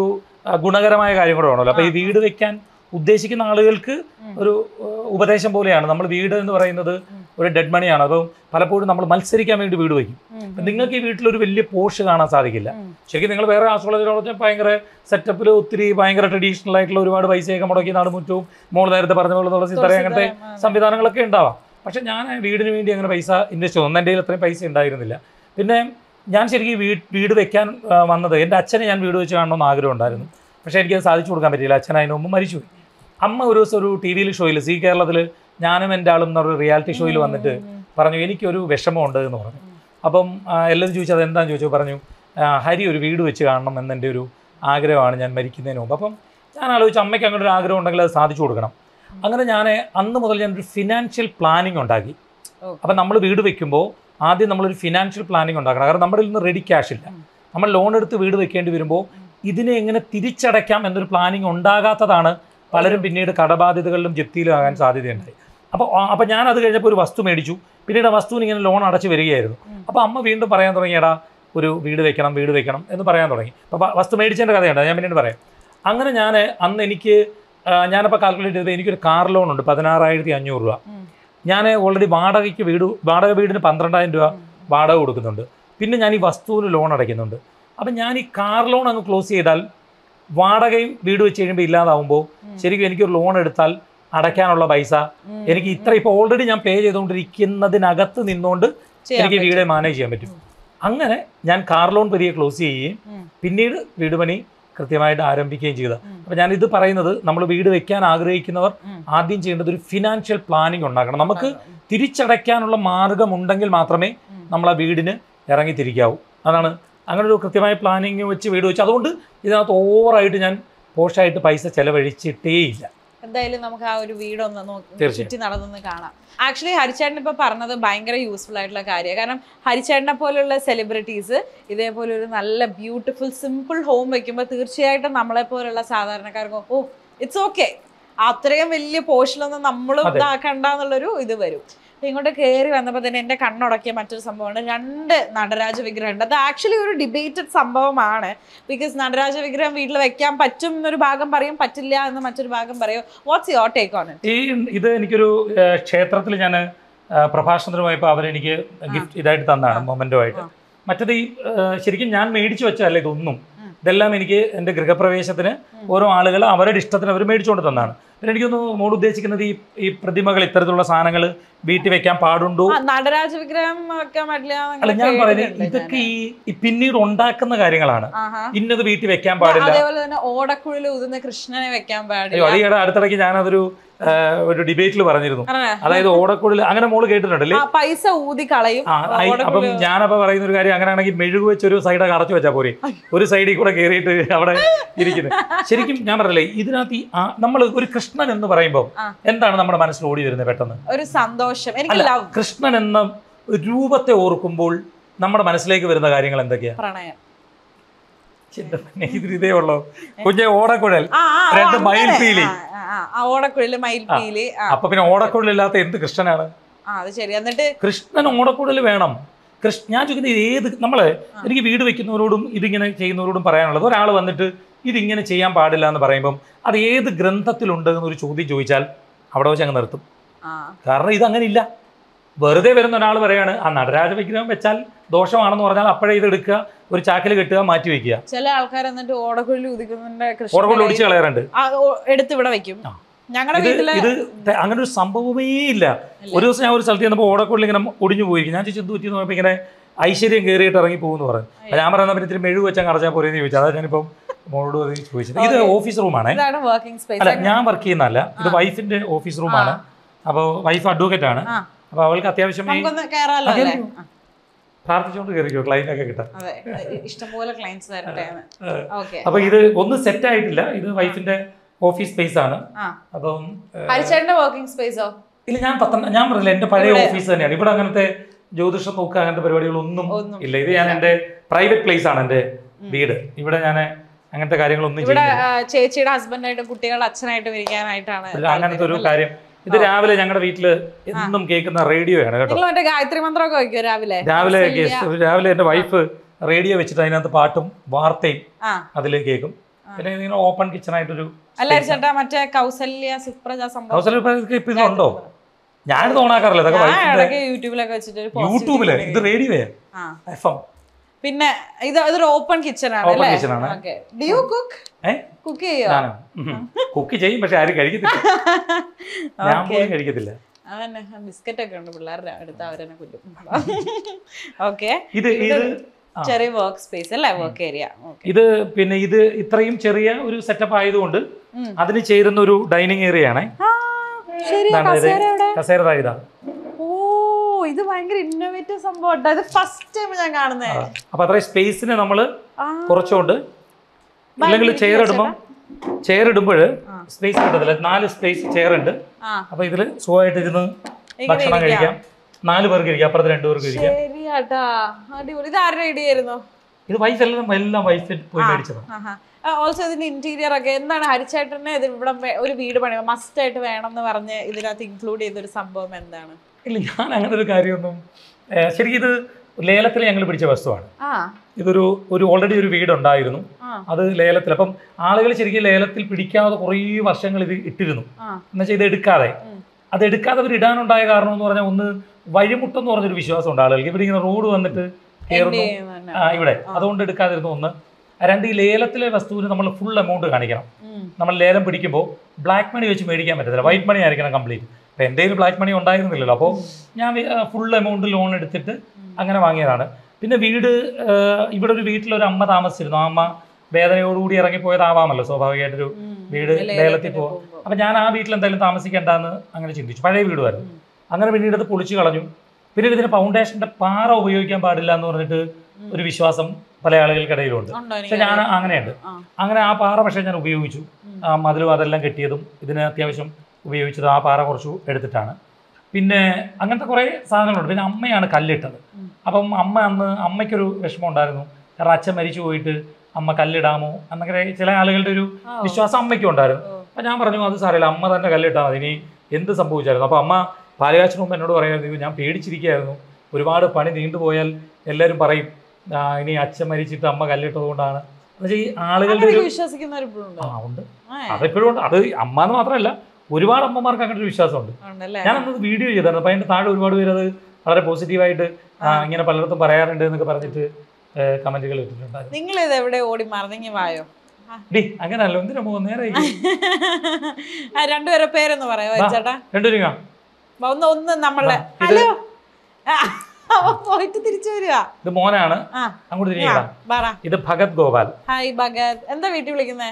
ആ, ഗുണകരമായ കാര്യം കൂടെ വേണമല്ലോ അപ്പോൾ ഈ വീട് വെക്കാൻ ഉദ്ദേശിക്കുന്ന ആളുകൾക്ക് ഒരു ആ, ഉപദേശം പോലെയാണ് നമ്മൾ വീട് എന്ന് പറയുന്നത് ഒരു ഡെഡ് മണിയാണ് അപ്പോൾ പലപ്പോഴും നമ്മൾ മത്സരിക്കാൻ വേണ്ടി വീട് വയ്ക്കും അപ്പം നിങ്ങൾക്ക് ഈ വീട്ടിലൊരു വലിയ പോഷ് കാണാൻ സാധിക്കില്ല ശരിക്കും നിങ്ങൾ വേറെ ആസ്ട്രോളജിയോടൊപ്പം ഭയങ്കര സെറ്റപ്പിൽ ഒത്തിരി ഭയങ്കര ട്രഡീഷണൽ ആയിട്ടുള്ള ഒരുപാട് പൈസയൊക്കെ മുടക്കി നാടുമുറ്റവും മോൾ നേരത്തെ പറഞ്ഞ പോലെ തുളസി തറ അങ്ങനത്തെ സംവിധാനങ്ങളൊക്കെ ഉണ്ടാവാം പക്ഷെ ഞാൻ വീടിന് വേണ്ടി അങ്ങനെ പൈസ ഇൻവെസ്റ്റ് ചെയ്തു എൻ്റെ കയ്യിൽ അത്രയും പൈസ ഉണ്ടായിരുന്നില്ല പിന്നെ ഞാൻ ശരിക്കും വീട് വീട് വെക്കാൻ ആ, വന്നത് എൻ്റെ അച്ഛനെ ഞാൻ വീട് വെച്ച് കാണണമെന്ന് ആഗ്രഹം ഉണ്ടായിരുന്നു പക്ഷേ എനിക്കത് സാധിച്ചു കൊടുക്കാൻ പറ്റിയില്ല അച്ഛൻ അതിന് മുമ്പ് മരിച്ചുപോയി അമ്മ ഒരു ദിവസം ഒരു ടി വിയിൽ ഷോയിൽ സി കേരളത്തിൽ ഞാനും എൻ്റെ ആളും എന്നൊരു റിയാലിറ്റി ഷോയിൽ വന്നിട്ട് പറഞ്ഞു എനിക്കൊരു വിഷമമുണ്ട് എന്ന് പറഞ്ഞു അപ്പം ആ, എല്ലാവരും ചോദിച്ചു അത് എന്താണെന്ന് ചോദിച്ചു പറഞ്ഞു ആ, ഹരി ഒരു വീട് വെച്ച് കാണണം എന്നെൻ്റെ ഒരു ആഗ്രഹമാണ് ഞാൻ മരിക്കുന്നതിന് മുമ്പ് അപ്പം ഞാൻ ആലോചിച്ചു അമ്മയ്ക്ക് അങ്ങനെ ഒരു ആഗ്രഹം ഉണ്ടെങ്കിൽ അത് സാധിച്ചു കൊടുക്കണം അങ്ങനെ ഞാൻ അന്ന് മുതൽ ഞാനൊരു ഫിനാൻഷ്യൽ പ്ലാനിങ് ഉണ്ടാക്കി Okay. അപ്പം നമ്മൾ വീട് വെക്കുമ്പോൾ ആദ്യം നമ്മളൊരു ഫിനാൻഷ്യൽ പ്ലാനിങ് ഉണ്ടാക്കണം കാരണം നമ്മുടെ നിന്ന് റെഡി ക്യാഷ് ഇല്ല നമ്മൾ ലോൺ എടുത്ത് വീട് വെക്കേണ്ടി വരുമ്പോൾ ഇതിനെ എങ്ങനെ തിരിച്ചടയ്ക്കാം എന്നൊരു പ്ലാനിങ് ഉണ്ടാകാത്തതാണ് പലരും പിന്നീട് കടബാധ്യതകളിലും ജപ്തിയിലും ആകാൻ സാധ്യതയുണ്ടായി അപ്പോൾ അപ്പോൾ ഞാൻ അത് കഴിഞ്ഞപ്പോൾ ഒരു വസ്തു മേടിച്ചു പിന്നീട് ആ വസ്തുവിന് ഇങ്ങനെ ലോൺ അടച്ച് വരികയായിരുന്നു അപ്പോൾ അമ്മ വീണ്ടും പറയാൻ തുടങ്ങിയടാ ഒരു വീട് വെക്കണം വീട് വെക്കണം എന്ന് പറയാൻ തുടങ്ങി അപ്പോൾ വസ്തു മേടിച്ചതിൻ്റെ കഥയുണ്ട് ഞാൻ പിന്നീട് പറയാം അങ്ങനെ ഞാൻ അന്ന് എനിക്ക് ആ, ഞാനപ്പോൾ കാൽക്കുലേറ്റ് ചെയ്തപ്പോൾ എനിക്കൊരു കാർ ലോൺ ഉണ്ട് പതിനാറായിരത്തി അഞ്ഞൂറ് രൂപ ഞാൻ ഓൾറെഡി വാടകയ്ക്ക് വീട് വാടക വീടിന് പന്ത്രണ്ടായിരം രൂപ വാടക കൊടുക്കുന്നുണ്ട് പിന്നെ ഞാൻ ഈ വസ്തുവിന് ലോൺ അടയ്ക്കുന്നുണ്ട് അപ്പം ഞാൻ ഈ കാർ ലോൺ അങ്ങ് ക്ലോസ് ചെയ്താൽ വാടകയും വീട് വെച്ച് കഴിയുമ്പോൾ ഇല്ലാതാവുമ്പോൾ ശരിക്കും എനിക്കൊരു ലോൺ എടുത്താൽ അടയ്ക്കാനുള്ള പൈസ എനിക്ക് ഇത്ര ഇപ്പോൾ ഓൾറെഡി ഞാൻ പേ ചെയ്തുകൊണ്ടിരിക്കുന്നതിനകത്ത് നിന്നുകൊണ്ട് എനിക്ക് വീട് മാനേജ് ചെയ്യാൻ പറ്റും അങ്ങനെ ഞാൻ കാർ ലോൺ പെരിയെ ക്ലോസ് ചെയ്യുകയും പിന്നീട് വീട് പണി കൃത്യമായിട്ട് ആരംഭിക്കുകയും ചെയ്തത് അപ്പോൾ ഞാൻ ഇത് പറയുന്നത് നമ്മൾ വീട് വെക്കാൻ ആഗ്രഹിക്കുന്നവർ ഉം. ആദ്യം ചെയ്യേണ്ടത് ഒരു ഫിനാൻഷ്യൽ പ്ലാനിങ് ഉണ്ടാക്കണം നമുക്ക് തിരിച്ചടയ്ക്കാനുള്ള മാർഗം ഉണ്ടെങ്കിൽ മാത്രമേ നമ്മൾ ആ വീടിന് ഇറങ്ങി തിരിക്കാവൂ അതാണ് അങ്ങനെ ഒരു കൃത്യമായ പ്ലാനിങ് വെച്ച് വീട് വെച്ച് അതുകൊണ്ട് ഇതിനകത്ത് ഓവറായിട്ട് ഞാൻ പോഷായിട്ട് പൈസ ചെലവഴിച്ചിട്ടേയില്ല എന്തായാലും നമുക്ക് ആ ഒരു വീടൊന്ന് നോക്കി തീർച്ചയായും. ചുറ്റി നടന്നൊന്ന് കാണാം ആക്ച്വലി ഹരിച്ചേട്ടൻ ഇപ്പൊ പറഞ്ഞത് ഭയങ്കര യൂസ്ഫുൾ ആയിട്ടുള്ള കാര്യമാണ് കാരണം ഹരിച്ചേട്ടനെ പോലുള്ള സെലിബ്രിറ്റീസ് ഇതേപോലെ ഒരു നല്ല ബ്യൂട്ടിഫുൾ സിമ്പിൾ ഹോം വെക്കുമ്പോൾ തീർച്ചയായിട്ടും നമ്മളെ പോലുള്ള സാധാരണക്കാർക്ക് ഓ ഇറ്റ്സ് ഓക്കെ അത്രയും വലിയ പോർഷനൊന്നും നമ്മളും അതെ. ഇതാക്കണ്ട എന്നുള്ളൊരു ഇത് വരും അപ്പൊ ഇങ്ങോട്ട് കയറി വന്നപ്പോൾ തന്നെ എൻ്റെ കണ്ണുടക്കിയ മറ്റൊരു സംഭവമാണ് രണ്ട് നടരാജ വിഗ്രഹം ഉണ്ട് അത് ആക്ച്വലി ഒരു ഡിബേറ്റഡ് സംഭവമാണ് ബിക്കോസ് നടരാജ വിഗ്രഹം വീട്ടിൽ വെക്കാൻ പറ്റും എന്നൊരു ഭാഗം പറയും പറ്റില്ല എന്ന് മറ്റൊരു ഭാഗം പറയും what's your take on it ഈ ഇത് എനിക്കൊരു ക്ഷേത്രത്തിൽ ഞാൻ പ്രഭാഷണത്തിന് പോയപ്പോൾ അവരെനിക്ക് ഗിഫ്റ്റ് ഇതായിട്ട് തന്നതാണ് മൊമെൻ്റോ ആയിട്ട് ആ. മറ്റത് ഈ ആ, ശരിക്കും ഞാൻ മേടിച്ചു വെച്ചതല്ല ഇതൊന്നും ഇതെല്ലാം എനിക്ക് എൻ്റെ ഗൃഹപ്രവേശത്തിന് ഓരോ ആളുകൾ അവരുടെ ഇഷ്ടത്തിന് അവർ മേടിച്ചുകൊണ്ട് തന്നതാണ് പിന്നെ എനിക്കൊന്ന് മോൾ ഉദ്ദേശിക്കുന്നത് ഈ ഈ പ്രതിമകൾ ഇത്തരത്തിലുള്ള സാധനങ്ങൾ വീട്ടിൽ വെക്കാൻ പാടുണ്ടോ നടരാജ വിഗ്രഹം വെക്കാൻ പറ്റില്ല അല്ല ഞാൻ പറയുന്നത് ഇതൊക്കെ ഈ ഈ പിന്നീട് ഉണ്ടാക്കുന്ന കാര്യങ്ങളാണ് ഇന്നത് വീട്ടിൽ വെക്കാൻ പാടില്ല അതേപോലെ തന്നെ ഓടക്കുഴൽ ഊതുന്ന കൃഷ്ണനെ വെക്കാൻ അയ്യോ പാടില്ല അത് ഈയിടെ അടുത്തിടയ്ക്ക് ഞാനതൊരു ആ, ഒരു ഡിബേറ്റിൽ പറഞ്ഞിരുന്നു പറഞ്ഞേ. അതായത് ഓടക്കുഴൽ അങ്ങനെ മോള് കേട്ടിട്ടുണ്ടല്ലേ ആ പൈസ ഊതി കളയും ആ, ആയി- അപ്പം ഓടക്കുഴൽ ഞാനപ്പോ പറയുന്ന ഒരു കാര്യം അങ്ങനെയാണെങ്കിൽ മെഴുക് വെച്ച് ഒരു സൈഡ് അടച്ചു വെച്ചാൽ പോരെ ഒരു സൈഡിൽ കൂടെ കയറിയിട്ട് അവിടെ ഇരിക്കുന്നത് ശരിക്കും ഞാൻ പറഞ്ഞില്ലേ ഇതിനകത്ത് ഈ നമ്മൾ ഒരു കൃഷ്ണൻ എന്ന് പറയുമ്പോൾ ആ. എന്താണ് നമ്മുടെ മനസ്സിൽ ഓടി വരുന്നത് പെട്ടെന്ന് ഒരു സന്തോഷം എനിക്ക് അല്ല ലവ് കൃഷ്ണൻ എന്ന രൂപത്തെ ഓർക്കുമ്പോൾ നമ്മുടെ മനസ്സിലേക്ക് വരുന്ന കാര്യങ്ങൾ എന്തൊക്കെയാ പ്രണയം ചിന്ത തന്നെ ഇതിൽ ഇതേ ഉള്ളൂ കുഞ്ഞെ ഓടക്കുഴൽ ആ, ആ, ഓ, രണ്ട് അങ്ങനെ. മയിൽപീലി. ആ, ആ, ആ ഓടക്കുഴല് മയിൽപീലി ആ അപ്പൊ പിന്നെ ഓടക്കുഴലില്ലാത്ത എന്ത് കൃഷ്ണനാണ് ആ, അത് ശരി എന്നിട്ട് കൃഷ്ണൻ ഓടക്കുഴൽ വേണം കൃഷ്ണ ഞാൻ ചോദിക്കുന്നത് ഇത് ഏത് നമ്മൾ എനിക്ക് വീട് വെക്കുന്നവരോടും ഇതിങ്ങനെ ചെയ്യുന്നവരോടും പറയാനുള്ളത് ഒരാൾ വന്നിട്ട് ഇതിങ്ങനെ ചെയ്യാൻ പാടില്ല എന്ന് പറയുമ്പം അത് ഏത് ഗ്രന്ഥത്തിലുണ്ട് എന്നൊരു ചോദ്യം ചോദിച്ചാൽ അവിടെ വെച്ച് അങ്ങ് നിർത്തും ആ കാരണം ഇതങ്ങനെ ഇല്ല വെറുതെ വരുന്ന ഒരാൾ പറയാണ് ആ നടരാജ വിഗ്രഹം വെച്ചാൽ ദോഷമാണെന്ന് പറഞ്ഞാൽ അപ്പോഴേ ഇത് എടുക്കുക ഒരു ചാക്കിൽ കെട്ടുക മാറ്റി വെക്കുക ചില ആൾക്കാർ എന്നിട്ട് ഓടക്കുഴൽ ഉദിക്കുന്നതിന്റെ ഓടക്കുഴൽ കൃഷ്ണനെ ഒടിച്ച് കളയാറുണ്ട് ആ, ഓ- എടുത്ത് ഇവിടെ വെക്കും ആ. ഞങ്ങളുടെ ഇത് വീട്ടില് ഇത് ത- അങ്ങനെ ഒരു സംഭവമേ ഇല്ല ഒരു ദിവസം ഞാൻ ഒരു സ്ഥലത്ത് ചെന്നപ്പോൾ ഓടക്കുള്ളിൽ ഇങ്ങനെ ഒടിഞ്ഞു പോയിരിക്കും ഞാൻ ചോദിച്ചു എന്ത് പറ്റി നോക്കുമ്പോൾ ഇങ്ങനെ ഐശ്വര്യം കയറിയിട്ട് ഇറങ്ങി പോകുന്നു പറഞ്ഞു അപ്പോൾ ഞാൻ പറയുന്ന പിന്നെ ഇത്തിരി മെഴുക് വെച്ചാൽ കറച്ചാൽ പോരെന്ന് ചോദിച്ചു അതാ ഞാനിപ്പം മോളോട് അത് ചോദിച്ചത് ഇത് ഓഫീസ് റൂമാണേ ഇതാണ് വർക്കിംഗ് അല്ല സ്പേസ് ഞാൻ വർക്ക് ചെയ്യുന്നതല്ല ഇത് വൈഫിന്റെ ഓഫീസ് റൂമാണ് അപ്പോൾ വൈഫ് അഡ്വക്കേറ്റ് ആണ് ആ. അപ്പോൾ അവൾക്ക് അത്യാവശ്യം ഈ നമുക്കൊന്ന് കയറാലോ ആ, അല്ലേ കേറിക്കോ. പ്രാർത്ഥിച്ചുകൊണ്ട് കയറിക്കോ ക്ലൈൻ്റ് ഒക്കെ കിട്ടാൻ അതെ ഇഷ്ടംപോലെ ക്ലയൻസ് തരട്ടെ ഓക്കെ അപ്പോൾ ഇത് ഒന്നും സെറ്റ് ആയിട്ടില്ല ഇത് വൈഫിന്റെ ഓഫീസ് സ്പേസ് ആണ് ആ അപ്പം ഏഹ്, ഹരിച്ചേട്ടന്റെ വർക്കിംഗ് സ്പേസോ ഇല്ല ഞാൻ പത്തന ഞാൻ പറഞ്ഞില്ല എന്റെ പഴയ ഇവിടെ- ഓഫീസ് തന്നെയാണ് ഇവിടെ അങ്ങനത്തെ ജ്യോതിഷം നോക്കുക അങ്ങനത്തെ പരിപാടികളൊന്നും ഒന്നും ഇല്ല ഇത് ഞാൻ എന്റെ പ്രൈവറ്റ് പ്ലേസ് ആണ് എന്റെ വീട് ഇവിടെ ഞാൻ അങ്ങനത്തെ കാര്യങ്ങളൊന്നും ഇവിടെ ചെയ്യുന്നില്ല ആ, ചേച്ചിയുടെ ഹസ്ബൻഡായിട്ടും കുട്ടികളുടെ അച്ഛനായിട്ടും ഇരിക്കാനായിട്ടാണ് ഇല്ല, അങ്ങനത്തെ ഒരു താല്പര്യം, കാര്യം ഇത് രാവിലെ ഞങ്ങളുടെ വീട്ടില് എന്നും കേൾക്കുന്ന റേഡിയോയാണ് കേട്ടോ നിങ്ങൾ മറ്റേ ഗായത്രി മന്ത്രമൊക്കെ വയ്ക്കോ രാവിലെ രാവിലെ കൗസല്യ. കേസ്- രാവിലെ എന്റെ വൈഫ് റേഡിയോ വെച്ചിട്ട് അതിനകത്ത് പാട്ടും വാർത്തയും ആ അതിൽ കേൾക്കും പിന്നെ ഇങ്ങനെ ഓപ്പൺ കിച്ചൺ ആയിട്ടൊരു അല്ല ചേട്ടാ മറ്റേ കൗസല്യ സുപ്രജ സംഭവം കൗസല ഇപ്പൊ ഇതുണ്ടോ ഞാനിത് ഓണാക്കാറില്ല ഇതൊക്കെ ഞാൻ വൈഫിന്റെ ഇടയ്ക്ക് യൂട്യൂബിലൊക്കെ വെച്ചിട്ട് ഒരു positive യൂട്യൂബില് ഇത് റേഡിയോ ആ എഫ് എം പിന്നെ ഇത് ഇതൊരു ഓപ്പൺ കിച്ചൺ ആണ് Open അല്ലേ kitchen ആണ്. Okay do you cook uh cook ചെയ്യോ ഞാനോ കുക്ക് ചെയ്യും പക്ഷെ ആരും കഴിക്കത്തില്ല ഞാൻ പോലും കഴിക്കത്തില്ല അതന്നെ ബിസ്ക്കറ്റ് ഒക്കെ ഉണ്ട് പിള്ളേരുടെ അടുത്ത് അവരെന്നെ കുല്ലും ഓക്കെ ഇത് ഇത് ആ. ചെറിയ വർക്ക് സ്പേസ് അല്ലേ വർക്ക് ഏരിയ ഓക്കെ ഇത് പിന്നെ ഇത് ഇത്രയും ചെറിയ ഒരു സെറ്റപ്പ് ആയതുകൊണ്ട് ഉം. അതിന് ചേരുന്ന ഒരു ഡൈനിങ് ഏരിയ ആണ് ശരി ഇതാണ് ഇത് കസേര എവിടെ കസേര ദാ ഇതാ ഓ ഇത് ഭയങ്കര ഇന്നോവേറ്റീവ് സംഭവം ഇത് ഫസ്റ്റ് ടൈം ഞാൻ കാണുന്നേ അപ്പൊ അത്രയും സ്പേസിന് നമ്മൾ ആ കുറച്ചുകൊണ്ട് ഇല്ലെങ്കിൽ ചെയർ ഇടുമ്പോൾ ചെയർ ഇടുമ്പോൾ ആ. സ്പേസ് കിട്ടത്തില്ല നാല് സ്പേസ് ചെയർ ഉണ്ട് ആ അപ്പൊ ഇതിൽ സുഖമായിട്ട് ഇരുന്ന് ഇങ്ങനെ ഭക്ഷണം ഇരിക്കാം. കഴിക്കാം നാല് പേർക്ക് ഇരിക്കാം അപ്പുറത്ത് രണ്ടു പേർക്ക് ഇരിക്കാം ശരിയാട്ടാ അടിപൊളി ഇത് ആരുടെ ഐഡിയ ആയിരുന്നു ഇത് വൈഫ് എല്ലാം എല്ലാം വൈഫ് പോയി മേടിച്ചതാണ് ഓൾസോ ഇതിന്റെ ഇന്റീരിയർ ഒക്കെ എന്താണ് ഹരിച്ചേട്ടനെ ഇത് ഇവിടെ വേ- ഒരു വീട് പണി മസ്റ്റ് ആയിട്ട് വേണം എന്ന് പറഞ്ഞ് ഇതിനകത്ത് ഇൻക്ലൂഡ് ചെയ്തൊരു സംഭവം എന്താണ് ഇല്ല ഞാൻ അങ്ങനെ ഒരു കാര്യമൊന്നും ഏ, ശരിക്കും ഇത് ലേലത്തിൽ ഞങ്ങൾ പിടിച്ച വസ്തുവാണ് ആ ഇതൊരു ഒരു ഓൾറെഡി ഒരു വീടുണ്ടായിരുന്നു ആ അത് ലേലത്തിൽ അപ്പം ആളുകൾ ശരിക്കും ലേലത്തിൽ പിടിക്കാതെ കുറേ വർഷങ്ങൾ ഇത് ഇട്ടിരുന്നു ആ എന്നുവെച്ചാൽ ഇത് എടുക്കാതെ ഉം. അത് എടുക്കാതെ അവർ ഇടാനുണ്ടായ കാരണം എന്ന് പറഞ്ഞാൽ ഒന്ന് വഴിമുട്ടെന്ന് പറഞ്ഞൊരു വിശ്വാസം ഉണ്ട് ആളുകൾക്ക് ഇവിടെ ഇങ്ങനെ റോഡ് വന്നിട്ട് എന്ത് കയറുന്നു ചെയ്യുന്നു തന്നെ? ആ, ഇവിടെ അതുകൊണ്ട് എടുക്കാതിരുന്നു ഒന്ന് രണ്ട് ഈ ലേലത്തിലെ വസ്തുവിന് നമ്മൾ ഫുൾ എമൗണ്ട് കാണിക്കണം ഉം. നമ്മൾ ലേലം പിടിക്കുമ്പോൾ ബ്ലാക്ക് മണി വെച്ച് മേടിക്കാൻ പറ്റത്തില്ല വൈറ്റ് മണി ആയിരിക്കണം കംപ്ലീറ്റ് അപ്പോൾ എൻ്റെ കയ്യിൽ ബ്ലാക്ക് മണി ഉണ്ടായിരുന്നില്ലല്ലോ അപ്പോൾ ഞാൻ ഫുൾ എമൗണ്ട് ലോൺ എടുത്തിട്ട് അങ്ങനെ വാങ്ങിയതാണ് പിന്നെ വീട് ആ, ഇവിടെ ഒരു വീട്ടിലൊരു അമ്മ താമസിച്ചിരുന്നു ആ അമ്മ വേദനയോടുകൂടി ഇറങ്ങിപ്പോയതാവാമല്ലോ സ്വാഭാവികമായിട്ടൊരു ഉം. വീട് ലേലത്തിൽ പോകും പോകുമ്പോ. അപ്പം ഞാൻ ആ വീട്ടിൽ എന്തായാലും താമസിക്കേണ്ടെന്ന് അങ്ങനെ ചിന്തിച്ചു പഴയ വീടുമായിരുന്നു അങ്ങനെ പിന്നീട് അത് പൊളിച്ചു കളഞ്ഞു പിന്നീട് ഇതിന് ഫൗണ്ടേഷൻ്റെ പാറ ഉപയോഗിക്കാൻ പാടില്ല എന്ന് പറഞ്ഞിട്ട് ഒരു വിശ്വാസം പല ആളുകൾക്കിടയിലുണ്ട് ഉണ്ടോ പക്ഷെ എനിക്ക് ഞാൻ അങ്ങനെയുണ്ട് ആ. അങ്ങനെ ആ പാറ പക്ഷേ ഞാൻ ഉപയോഗിച്ചു ആ മതിലും അതെല്ലാം കെട്ടിയതും ഇതിന് അത്യാവശ്യം ഉപയോഗിച്ചത് ആ പാറ കുറച്ചു എടുത്തിട്ടാണ് പിന്നെ അങ്ങനത്തെ കുറേ സാധനങ്ങളുണ്ട് പിന്നെ അമ്മയാണ് കല്ലിട്ടത് ഉം. അപ്പം അമ്മ അന്ന് അമ്മയ്ക്കൊരു വിഷമം ഉണ്ടായിരുന്നു കാരണം അച്ഛൻ മരിച്ചു പോയിട്ട് അമ്മ കല്ലിടാമോ എന്നൊക്കെ ചില ആളുകളുടെ ഒരു ആ. വിശ്വാസം അമ്മയ്ക്കും ഉണ്ടായിരുന്നു ഓ. അപ്പം ഞാൻ പറഞ്ഞു അത് സാരമില്ല അമ്മ തന്നെ കല്ലിട്ടാൽ മതി ഇനി എന്ത് സംഭവിച്ചായിരുന്നു അപ്പോൾ അമ്മ പാലുകാച്ചിന് മുമ്പ് എന്നോട് പറയായിരുന്നു ഞാൻ പേടിച്ചിരിക്കുകയായിരുന്നു ഒരുപാട് പണി നീണ്ടുപോയാൽ എല്ലാവരും പറയും "ആ, ഇനി അച്ഛൻ മരിച്ചിട്ട് അമ്മ കല്ലിട്ടത് കൊണ്ടാണ് എന്നുവെച്ചാൽ ഈ ആളുകളുടെ ഒരു അങ്ങനെയൊക്കെ വിശ്വസിക്കുന്നവരിപ്പോഴുണ്ടോ ആ ഉണ്ട് ആ, അതെപ്പോഴും ഉണ്ട് അത് അമ്മ എന്ന് മാത്രമല്ല ഒരുപാട് അമ്മമാർക്ക് അങ്ങനെ ഒരു വിശ്വാസമുണ്ട് ഉണ്ടല്ലേ ഞാൻ അന്ന് വീഡിയോ ചെയ്തായിരുന്നു അപ്പം അതിൻ്റെ താഴെ ഒരുപാട് പേര് അത് വളരെ പോസിറ്റീവായിട്ട് ആ, ഇങ്ങനെ പലയിടത്തും പറയാറുണ്ട് എന്നൊക്കെ പറഞ്ഞിട്ട് കമന്റുകൾ ഇട്ടിട്ടുണ്ടായിരുന്നു നിങ്ങൾ ഇത് എവിടെ ഓടി മറന്നെങ്കി വായോ ഡി അങ്ങനല്ല എന്തിനാ പോകും നേരെ ആ, രണ്ടുപേരെ പേരൊന്ന് പറയാം വാ. ചേട്ടാ രണ്ടു രൂപ ഒന്ന് ഒന്ന് നമ്മളെ ഇത് ഹലോ ആ, അവൻ പോയിട്ട് തിരിച്ചു വരിക ഇത് മോനാണ് ആ അങ്ങോട്ട് തിരികെ പറ ഇത് ഭഗത് ഗോപാൽ ഹായ് ഭഗത് എന്താ വീട്ടിൽ വിളിക്കുന്നേ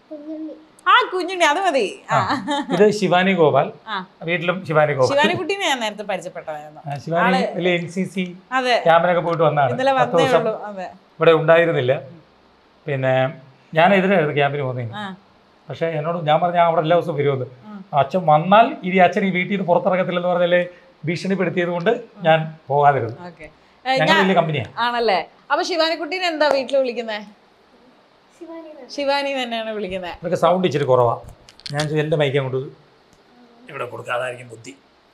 ആ കുഞ്ഞുണ്ണി അത് മതി ആ ഇത് ശിവാനി ഗോപാൽ ആ വീട്ടിലും ശിവാനി ഗോപാൽ ശിവാനിക്കുട്ടീനെ ഞാൻ നേരത്തെ പരിചയപ്പെട്ടതായിരുന്നു ആ, ശിവാനി വലിയ എൻ സി സി അതെ ക്യാമ്പിനൊക്കെ പോയിട്ട് വന്നതാണ് ഇന്നലെ പത്ത് വന്നേ ദിവസം ഉള്ളൂ അതെ ഇവിടെ ഉണ്ടായിരുന്നില്ല പിന്നെ ഞാൻ എതിരായിരുന്നു ക്യാമ്പിന് പോകുന്നതിന് ആ പക്ഷേ എന്നോട് ഞാൻ പറഞ്ഞ അവിടെ എല്ലാ ദിവസവും വരുമെന്ന് ഉം. അച്ഛൻ വന്നാൽ ഇനി അച്ഛൻ ഈ വീട്ടിൽ നിന്ന് പുറത്തിറങ്ങത്തില്ലെന്ന് പറഞ്ഞാലേ ഭീഷണിപ്പെടുത്തിയത് കൊണ്ട് ഞാൻ പോകാതിരുന്നു ഓക്കെ ഞങ്ങൾ ഞാൻ വലിയ കമ്പനിയാണ് ആണല്ലേ അപ്പൊ ശിവാനിക്കുട്ടീനെ എന്താ വീട്ടിൽ വിളിക്കുന്നേ ശിവാനി തന്നെയാണ് വിളിക്കുന്നത് അതൊക്കെ സൗണ്ട് ഇച്ചിരി കുറവാ ഞാൻ ചോ- എൻ്റെ മൈക്ക് അങ്ങോട്ട് ഇവിടെ കൊടുക്കുക അതായിരിക്കും ബുദ്ധി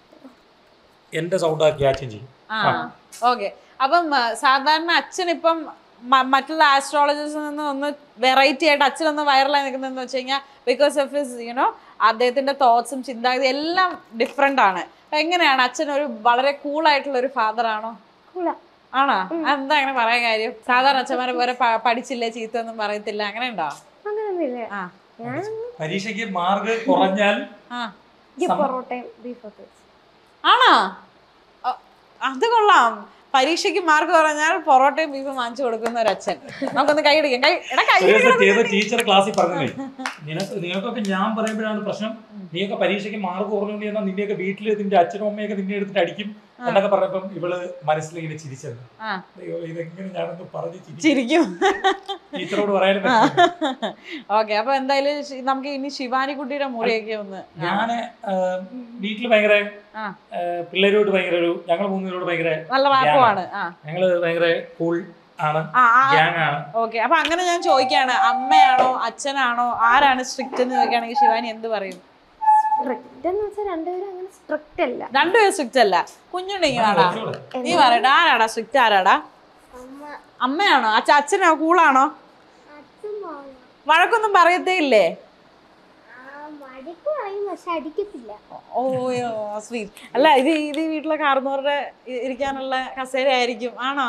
എൻ്റെ സൗണ്ട് ആക്കി അച്ഛൻ ചെയ്യും ആ ഓക്കെ അപ്പം ആ, സാധാരണ അച്ഛൻ ഇപ്പം മ- മറ്റുള്ള ആസ്ട്രോളജേഴ്സിൽ നിന്ന് ഒന്ന് വെറൈറ്റി ആയിട്ട് അച്ഛനൊന്ന് വൈറലായി നിൽക്കുന്നതെന്ന് വെച്ച് കഴിഞ്ഞാൽ ബിക്കോസ് ഓഫ് ഹിസ് യുനോ അദ്ദേഹത്തിന്റെ തോട്ട്സും ചിന്താഗതി എല്ലാം ഡിഫറെന്റ് ആണ് അപ്പൊ എങ്ങനെയാണ് അച്ഛൻ ഒരു വളരെ കൂൾ ആയിട്ടുള്ള ഒരു ഫാദർ ആണോ കൂളാ. ആണോ എന്താ അങ്ങനെ പറയാൻ കാര്യം സാധാരണ അച്ഛന്മാരെ പോലെ പ- പഠിച്ചില്ലേ ചീത്ത ഒന്നും പറയത്തില്ല അങ്ങനെ ഉണ്ടോ അങ്ങനൊന്നുമില്ല ആ ഞാൻ പരീക്ഷയ്ക്ക് മാർക്ക് കുറഞ്ഞാൽ ആ ഈ സം- പൊറോട്ടയും ബീഫൊക്കെ വെച്ച് ആണോ അ- അത് കൊള്ളാം പരീക്ഷയ്ക്ക് മാർക്ക് പറഞ്ഞാൽ പൊറോട്ടയും ബീഫും വാങ്ങിച്ചു കൊടുക്കുന്ന ഒരു അച്ഛൻ നമുക്കൊന്ന് കൈയടിക്കാം കൈ എടാ കൈ ഒരു ദിവസം ചെയ്ത ടീച്ചർ ക്ലാസ്സിൽ പറഞ്ഞേ നിനക്ക് നിനക്കൊക്കെ ഞാൻ പറയുമ്പോഴാണ് പ്രശ്നം നീയൊക്കെ പരീക്ഷയ്ക്ക് മാർക്ക് കുറഞ്ഞുകൊണ്ട് ചെന്നാൽ നിന്റെയൊക്കെ വീട്ടിൽ നിന്റെ അച്ഛനും അമ്മയൊക്കെ നിന്നെ എടുത്തിട്ട് അടിക്കും എന്നൊക്കെ പറഞ്ഞപ്പം ഇവള് മനസ്സിൽ ഇങ്ങനെ ചിരിച്ചത് ആ അയ്യോ ഇതെങ്ങനെ ഞാനൊന്ന് പറഞ്ഞ് ചിരിക്കും ചിരിക്കും ടീച്ചറോട് പറയാനും പറ്റില്ല. ഓക്കെ അപ്പൊ എന്തായാലും ശി- നമുക്ക് ഇനി ശിവാനി കുട്ടിയുടെ മുറിയൊക്കെ ഒന്ന് ഞാന് വീട്ടിൽ ഭയങ്കര ആ. ആ, പിള്ളേരോട് ഭയങ്കര ഒരു ഞങ്ങൾ മൂന്നുപേരോട് ഭയങ്കര നല്ല റാപ്പുമാണ് ആ ഞങ്ങള് ഭയങ്കര കൂൾ ആണ് ആ ഗ്യാങ് ആണ് ഓക്കെ അപ്പൊ അങ്ങനെ ഞാൻ ചോദിക്കാണ് അമ്മയാണോ അച്ഛനാണോ ആരാണ് സ്ട്രിക്റ്റ് എന്ന് ചോദിക്കുകയാണെങ്കിൽ ശിവാനി എന്ത് പറയും സ്ട്രിക്റ്റ് എന്ന് വെച്ചാൽ രണ്ടുപേരും അങ്ങനെ സ്ട്രിക്റ്റ് അല്ല രണ്ടുപേരും സ്ട്രിക്റ്റ് അല്ല കുഞ്ഞുണ്ടെങ്കിൽ ആടാ നീ പറയട്ടെ ആരാടാ സ്ട്രിക്റ്റ് ആരാടാ അമ്മയാണോ അച്ഛ അച്ഛനോ കൂളാണോ വഴക്കൊന്നും പറയത്തേ ഇല്ലേ മടിക്ക് പറയും പക്ഷെ അടിക്കത്തില്ല ഓയോ സ്വീറ്റ് അല്ല ഇത് ഇത് ഈ വീട്ടിലെ കാർന്നോരുടെ ഇ- ഇരിക്കാനുള്ള കസേര ആയിരിക്കും ആണോ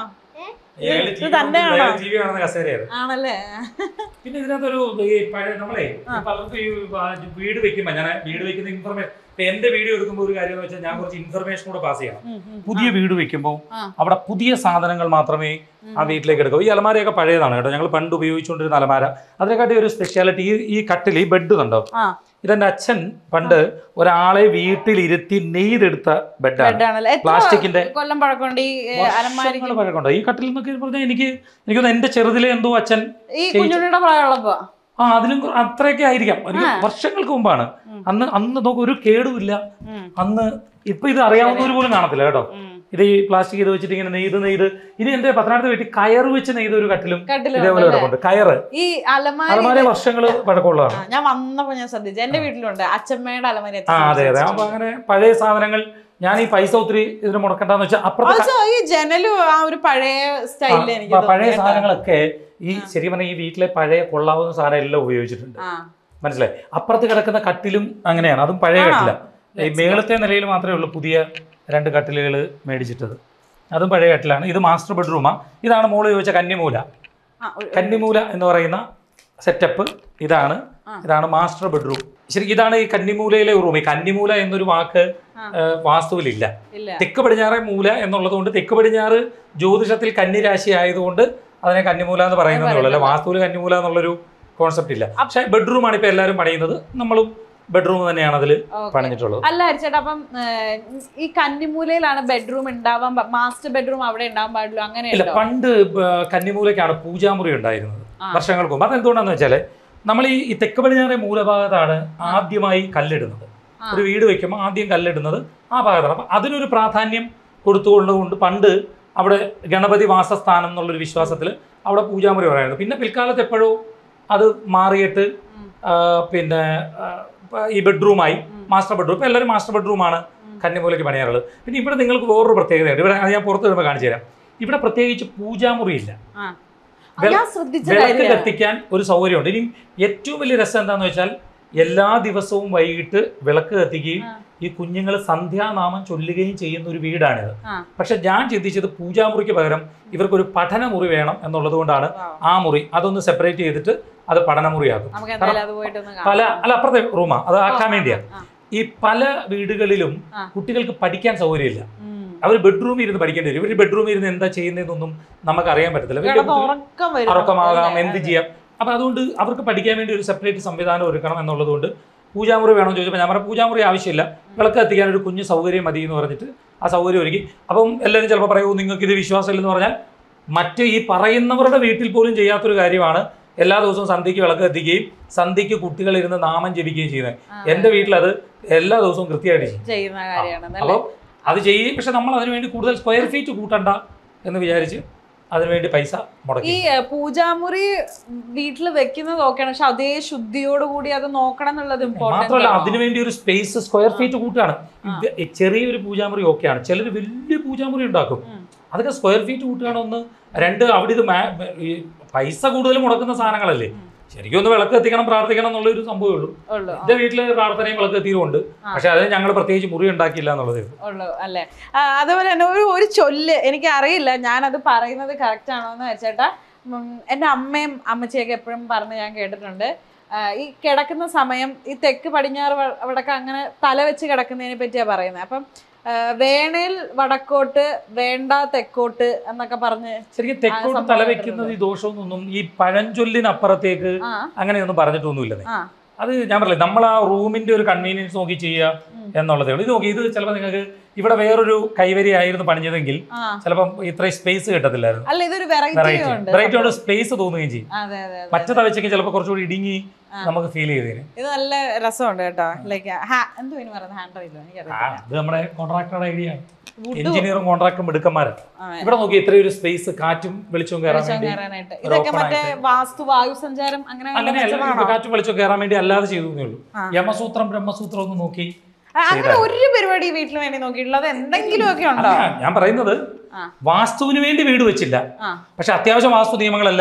ഏഴ് ഇത് TV തന്നെയാണോ? ഏഴ് TV കാണുന്ന കസേരയാണ് ആണല്ലേ പിന്നെ ഇതിനകത്തൊരു ഈ പഴയ നമ്മളെ ഈ പലർക്കും ഈ ആ വീട് വെക്കുമ്പോ ഞാൻ വീട് വെക്കുന്ന ഇൻഫർമേഷൻ ഇപ്പൊ എന്റെ വീഡിയോ എടുക്കുമ്പോൾ ഒരു കാര്യം എന്ന് വെച്ചാൽ ഞാൻ കുറച്ച് ഇൻഫർമേഷൻ കൂടെ പാസ് ചെയ്യണം ഉം, ഉം. പുതിയ വീട് വെക്കുമ്പോൾ ആ. അവിടെ പുതിയ സാധനങ്ങൾ മാത്രമേ ആ വീട്ടിലേക്ക് എടുക്കൂ ഈ അലമാരയൊക്കെ പഴയതാണ് കേട്ടോ ഞങ്ങൾ പണ്ട് ഉപയോഗിച്ചുകൊണ്ടിരുന്ന അലമാര അതിനെക്കാട്ടി ഒരു സ്പെഷ്യാലിറ്റി ഈ ഈ കട്ടിൽ ഈ ബെഡ് കണ്ടോ ആ ഇതെന്റെ അച്ഛൻ പണ്ട് ഒരാളെ വീട്ടിലിരുത്തി നെയ്തെടുത്ത ബെഡാണ് ബെഡാണല്ലേ എത്ര പ്ലാസ്റ്റിക്കിന്റെ കൊല്ലം പഴക്കമുണ്ട് ഈ അലമാരി വർഷങ്ങൾ പഴക്കമുണ്ട് ഈ കട്ടിൽ എന്നൊക്കെ പറഞ്ഞാൽ എനിക്ക് എനിക്കൊന്ന് എന്റെ ചെറുതിലെ എന്തോ അച്ഛൻ ഈ കുഞ്ഞുണ്ണിയുടെ പ്രായമുള്ളപ്പോ ആ അതിലും കുറ- അത്രയൊക്കെ ആയിരിക്കാം ഒരു വർഷങ്ങൾക്ക് മുമ്പാണ് അന്ന് അന്ന് നോക്ക് ഒരു കേടുമില്ല ഉം. അന്ന് ഇപ്പൊ ഇത് അറിയാവുന്നവർ പോലും കാണത്തില്ല കേട്ടോ ഉം. ഇത് ഈ പ്ലാസ്റ്റിക് ഇത് വെച്ചിട്ട് ഇങ്ങനെ നെയ്ത് നെയ്ത് ഇനി എന്റെ പത്തനാപുരത്ത് വീട്ടിൽ കയറ് വെച്ച് നെയ്ത ഒരു കട്ടിലും കട്ടില് ഇതേപോലെ കിടപ്പുണ്ട് കയറ് ഈ അലമാരി അലമാര വർഷങ്ങൾ പഴക്കമുള്ളതാണ് ആ, ഞാൻ വന്നപ്പോ ഞാൻ ശ്രദ്ധിച്ചു എന്റെ വീട്ടിലുണ്ട് അച്ഛമ്മയുടെ അലമാരി ആ അതെ അതെ അപ്പൊ അങ്ങനെ പഴയ സാധനങ്ങൾ ഞാൻ ഈ പൈസ ഒത്തിരി ഇതിന് മുടക്കണ്ടെന്ന് വെച്ചാൽ അപ്പുറത്തെ Also, ഈ ജനലും ആ ഒരു പഴയ സ്റ്റൈലിൽ എനിക്ക് ആ, പഴയ തോന്നി കേട്ടോ. സാധനങ്ങളൊക്കെ ഈ ശരിക്കും പറഞ്ഞാൽ ഈ വീട്ടിലെ പഴയ കൊള്ളാവുന്ന സാധനം എല്ലാം ഉപയോഗിച്ചിട്ടുണ്ട് ആ മനസ്സിലായി അപ്പുറത്ത് കിടക്കുന്ന കട്ടിലും അങ്ങനെയാണ് അതും പഴയ കട്ടില ഈ മേളത്തെ നിലയിൽ മാത്രമേ ഉള്ളൂ പുതിയ രണ്ട് കട്ടിലുകൾ മേടിച്ചിട്ടത് അതും പഴയ കട്ടിലാണ് ഇത് മാസ്റ്റർ ബെഡ്റൂമാണ് ഇതാണ് മോള് ചോദിച്ച കന്നിമൂല ആ, ഒരു- കന്നിമൂല എന്ന് പറയുന്ന സെറ്റപ്പ് ഇതാണ് ഇതാണ് മാസ്റ്റർ ബെഡ്റൂം ശരി ഇതാണ് ഈ കന്നിമൂലയിലെ റൂം ഈ കന്നിമൂല എന്നൊരു വാക്ക് ആ. ഏഹ്, വാസ്തുവിലില്ല ഇല്ല തെക്ക് പടിഞ്ഞാറെ മൂല എന്നുള്ളത് കൊണ്ട് തെക്ക് പടിഞ്ഞാറ് ജ്യോതിഷത്തിൽ കന്നിരാശി ആയതുകൊണ്ട് അതിനെ കന്നിമൂല എന്ന് പറയുന്നതേ ഉള്ളൂ അല്ല വാസ്തുവിൽ കന്നിമൂല എന്നുള്ളൊരു കോൺസെപ്റ്റ് ഇല്ല പക്ഷേ ബെഡ്റൂമാണ് ഇപ്പൊ എല്ലാവരും പണിയുന്നത് നമ്മളും ബെഡ്റൂം തന്നെയാണ് അതിൽ Okay. പണിഞ്ഞിട്ടുള്ളത് അല്ല ഹരിച്ചേട്ടാ അപ്പം ഏഹ്, ഈ കന്നിമൂലയിലാണ് ബെഡ്റൂം ഉണ്ടാവാൻ മാസ്റ്റർ ബെഡ്റൂം അവിടെ ഉണ്ടാവാൻ പാടുള്ളൂ ഇല്ല അങ്ങനെയുണ്ടോ പണ്ട് ബ- കന്നിമൂലയ്ക്കാണ് പൂജാമുറി ഉണ്ടായിരുന്നത് ആ. വർഷങ്ങൾക്ക് മുമ്പ് അതെന്തുകൊണ്ടാന്ന് വെച്ചാല് നമ്മൾ ഈ ഈ തെക്ക് പടിഞ്ഞാറെ മൂലഭാഗത്താണ് ആദ്യമായി കല്ലിടുന്നത് ആ. ഒരു വീട് വെക്കുമ്പോൾ ആദ്യം കല്ലിടുന്നത് ആ ഭാഗത്താണ് അപ്പം അതിനൊരു പ്രാധാന്യം കൊടുത്തുകൊണ്ടുകൊണ്ട് പണ്ട് അവിടെ ഗണപതി വാസസ്ഥാനം എന്നുള്ളൊരു വിശ്വാസത്തിൽ അവിടെ പൂജാമുറി പറയുന്നത് പിന്നെ പിൽക്കാലത്ത് എപ്പോഴോ അത് മാറിയിട്ട് ഉം. ആ, പിന്നെ ആ, ഈ ബെഡ്റൂമായി മാസ്റ്റർ ബെഡ്റൂം ഇപ്പം എല്ലാവരും മാസ്റ്റർ ബെഡ്റൂമാണ് കന്നിമൂലയ്ക്ക് പണിയാറുള്ളത് പിന്നെ ഇവിടെ നിങ്ങൾക്ക് വേറൊരു പ്രത്യേകതയുണ്ട് ഇവിടെ അത് ഞാൻ പുറത്ത് വരുമ്പോൾ കാണിച്ചു തരാം ഇവിടെ പ്രത്യേകിച്ച് പൂജാമുറിയില്ല ആ. വെൾ- ഞാൻ ശ്രദ്ധിച്ച വിളക്ക് കാര്യമാണ്. കത്തിക്കാൻ ഒരു സൗകര്യമുണ്ട് ഇനി ഏറ്റവും വലിയ രസം എന്താണെന്ന് വെച്ചാൽ എല്ലാ ദിവസവും വൈകിട്ട് വിളക്ക് കത്തിക്കുകയും ആ. ഈ കുഞ്ഞുങ്ങൾ സന്ധ്യാനാമം ചൊല്ലുകയും ചെയ്യുന്ന ഒരു വീടാണിത് ആ. പക്ഷെ ഞാൻ ചിന്തിച്ചത് പൂജാമുറിക്ക് പകരം ഇവർക്കൊരു പഠനമുറി വേണം എന്നുള്ളത് കൊണ്ടാണ് Wow. ആ മുറി അതൊന്ന് സെപ്പറേറ്റ് ചെയ്തിട്ട് അത് പഠനമുറിയാക്കും നമുക്ക് എന്തായാലും അത് പോയിട്ടൊന്ന് കാണാം. പല അല്ല അപ്പുറത്തെ റൂമാ അത് ആക്കാൻ വേണ്ടിയാണ് ആ. ഈ പല വീടുകളിലും ആ. കുട്ടികൾക്ക് പഠിക്കാൻ സൗകര്യമില്ല ഉം. അവർ ബെഡ്റൂമിൽ ഇരുന്ന് പഠിക്കേണ്ടി വരും ഇവർ ബെഡ്റൂമിൽ ഇരുന്ന് എന്താ ചെയ്യുന്നതെന്നൊന്നും നമുക്ക് അറിയാൻ പറ്റത്തില്ല വലിയ കിടന്ന് കുട്ടികൾ ഉറക്കം വരും ഉറക്കമാകാം അല്ലേ? എന്ത് ചെയ്യാം അപ്പം അതുകൊണ്ട് അവർക്ക് പഠിക്കാൻ വേണ്ടി ഒരു സെപ്പറേറ്റ് സംവിധാനം ഒരുക്കണം എന്നുള്ളതുകൊണ്ട് പൂജാമുറി വേണമെന്ന് ചോദിച്ചപ്പോൾ ഞാൻ പറഞ്ഞ പൂജാമുറി ആവശ്യമില്ല വിളക്ക് കത്തിക്കാൻ ഒരു കുഞ്ഞു സൗകര്യം മതി എന്ന് പറഞ്ഞിട്ട് ആ സൗകര്യം ഒരുക്കി അപ്പം എല്ലാവരും ചിലപ്പോൾ പറയുമോ നിങ്ങൾക്ക് ഇത് വിശ്വാസമില്ലെന്ന് പറഞ്ഞാൽ മറ്റ് ഈ പറയുന്നവരുടെ വീട്ടിൽ പോലും ചെയ്യാത്തൊരു കാര്യമാണ് എല്ലാ ദിവസവും സന്ധ്യയ്ക്ക് വിളക്ക് കത്തിക്കുകയും സന്ധ്യയ്ക്ക് കുട്ടികളിരുന്ന് നാമം ജപിക്കുകയും ചെയ്യുന്നത് ആ. എൻ്റെ വീട്ടിൽ അത് എല്ലാ ദിവസവും കൃത്യമായിട്ട് ചെയ്യും ചെയ്യുന്ന കാര്യമാണ് അപ്പോൾ അത് ചെയ്യും പക്ഷെ നമ്മൾ അതിനുവേണ്ടി കൂടുതൽ സ്ക്വയർ ഫീറ്റ് കൂട്ടണ്ട എന്ന് വിചാരിച്ച് അതിനുവേണ്ടി പൈസ മുടക്കി ഈ ഏഹ്, പൂജാമുറി വീട്ടിൽ വെക്കുന്നത് ഓക്കെയാണ് പക്ഷെ അതേ ശുദ്ധിയോട് കൂടി അത് നോക്കണം എന്നുള്ളത് മാത്രമല്ല ഇമ്പോർട്ടന്റ് അതിനുവേണ്ടി ഒരു സ്പേസ് സ്ക്വയർ ഫീറ്റ് കൂട്ടാണ് ഇത് ചെറിയൊരു പൂജാമുറി ഓക്കെയാണ് ചിലർ വലിയ പൂജാമുറി ഉണ്ടാക്കും ഉം. അതൊക്കെ സ്ക്വയർ ഫീറ്റ് കൂട്ടുകയാണ് ഒന്ന് രണ്ട് അവിടെ ഇത് മാ- ഈ പൈസ കൂടുതൽ മുടക്കുന്ന സാധനങ്ങളല്ലേ ശരിക്കും ഒന്ന് വിളക്ക് എത്തിക്കണം പ്രാർത്ഥിക്കണം എന്നുള്ള ഒരു സംഭവമേ ഉള്ളൂ ഉള്ളു എന്റെ വീട്ടില് പ്രാർത്ഥനയും വിളക്ക് എത്തിയും ഉണ്ട് ആ. പക്ഷെ അത് ഞങ്ങൾ പ്രത്യേകിച്ച് മുറി ഉണ്ടാക്കിയില്ല എന്നുള്ളത് ഉള്ളു അല്ലേ ആ, അതുപോലെ തന്നെ ഒരു ഒരു ചൊല്ല് എനിക്ക് അറിയില്ല ഞാനത് പറയുന്നത് കറക്റ്റ് ആണോ എന്ന് വെച്ചേട്ടാ ഉം, എൻ്റെ അമ്മയും അമ്മച്ചിയൊക്കെ എപ്പോഴും പറഞ്ഞ് ഞാൻ കേട്ടിട്ടുണ്ട് ആ, ഈ കിടക്കുന്ന സമയം ഈ തെക്ക് പടിഞ്ഞാറ് വ- വടക്ക് അങ്ങനെ തല വെച്ച് കിടക്കുന്നതിനെ പറ്റിയാ പറയുന്നത് അപ്പം ആ, വേണേൽ വടക്കോട്ട് വേണ്ട തെക്കോട്ട് എന്നൊക്കെ പറഞ്ഞ് ശരിക്കും തെക്കോട്ട് സംഭവം തല വെക്കുന്നത് ഈ ദോഷമൊന്നും ഈ പഴഞ്ചൊല്ലിനപ്പുറത്തേക്ക് ആ അങ്ങനെയൊന്നും പറഞ്ഞിട്ടൊന്നുമില്ല ആ അത് ഞാൻ പറഞ്ഞില്ലേ നമ്മൾ ആ റൂമിന്റെ ഒരു കൺവീനിയൻസ് നോക്കി ചെയ്യുക ഉം. എന്നുള്ളതേ ഉള്ളൂ ഇത് നോക്കി ഇത് ചിലപ്പോൾ നിങ്ങൾക്ക് ഇവിടെ വേറൊരു കൈവരി ആയിരുന്നു പണിഞ്ഞതെങ്കിൽ ആ ചിലപ്പം ഇത്രയും സ്പേസ് കിട്ടത്തില്ലായിരുന്നു അല്ല ഇതൊരു വെറൈറ്റി വെറൈറ്റി ഉണ്ട് വെറൈറ്റി കൊണ്ട് സ്പേസ് തോന്നുകയും ചെയ്യും അതെ അതെ അതെ മറ്റേതാ വെച്ചെങ്കിൽ ചിലപ്പോൾ കുറച്ചുകൂടി ഇടുങ്ങി ആ. നമുക്ക് ഫീൽ ചെയ്തേനെ ഇത് നല്ല രസമുണ്ട് കേട്ടോ ലൈക്ക് എന്തോ ഇനി പറയുന്നത് ഹാൻഡ് റൈലോ ആ എനിക്കറിയില്ല ഇത് നമ്മുടെ കോൺട്രാക്ടറുടെ ഐഡിയ ആണ് Wood എഞ്ചിനീയറും കോൺട്രാക്ടറും എടുക്കന്മാരാണ് ആ, ഇവിടെ നോക്കി ഇത്രയും ഒരു സ്പേസ് കാറ്റും വെളിച്ചവും കയറാൻ വെളിച്ചം വേണ്ടി കയറാനായിട്ട് ഒരു ഇതൊക്കെ open മറ്റേ ആയിട്ട്. വാസ്തു വായു സഞ്ചാരം അങ്ങനെ അങ്ങനെയല്ല വെച്ചതാണോ? കാറ്റും വെളിച്ചവും കയറാൻ വേണ്ടി അല്ലാതെ ചെയ്തു എന്നേ ഉള്ളൂ ആ. യമസൂത്രം ബ്രഹ്മസൂത്രം ഒന്ന് നോക്കി ആ, അങ്ങനെ ഒരു പരിപാടി വീട്ടിൽ വേണ്ടി നോക്കിയിട്ടുള്ളത് എന്തെങ്കിലും ഒക്കെ ഉണ്ടോ അല്ല, ഞാൻ പറയുന്നത് ആ. വാസ്തുവിന് വേണ്ടി വീട് വെച്ചില്ല ആ പക്ഷെ അത്യാവശ്യം വാസ്തു നിയമങ്ങളെല്ലാം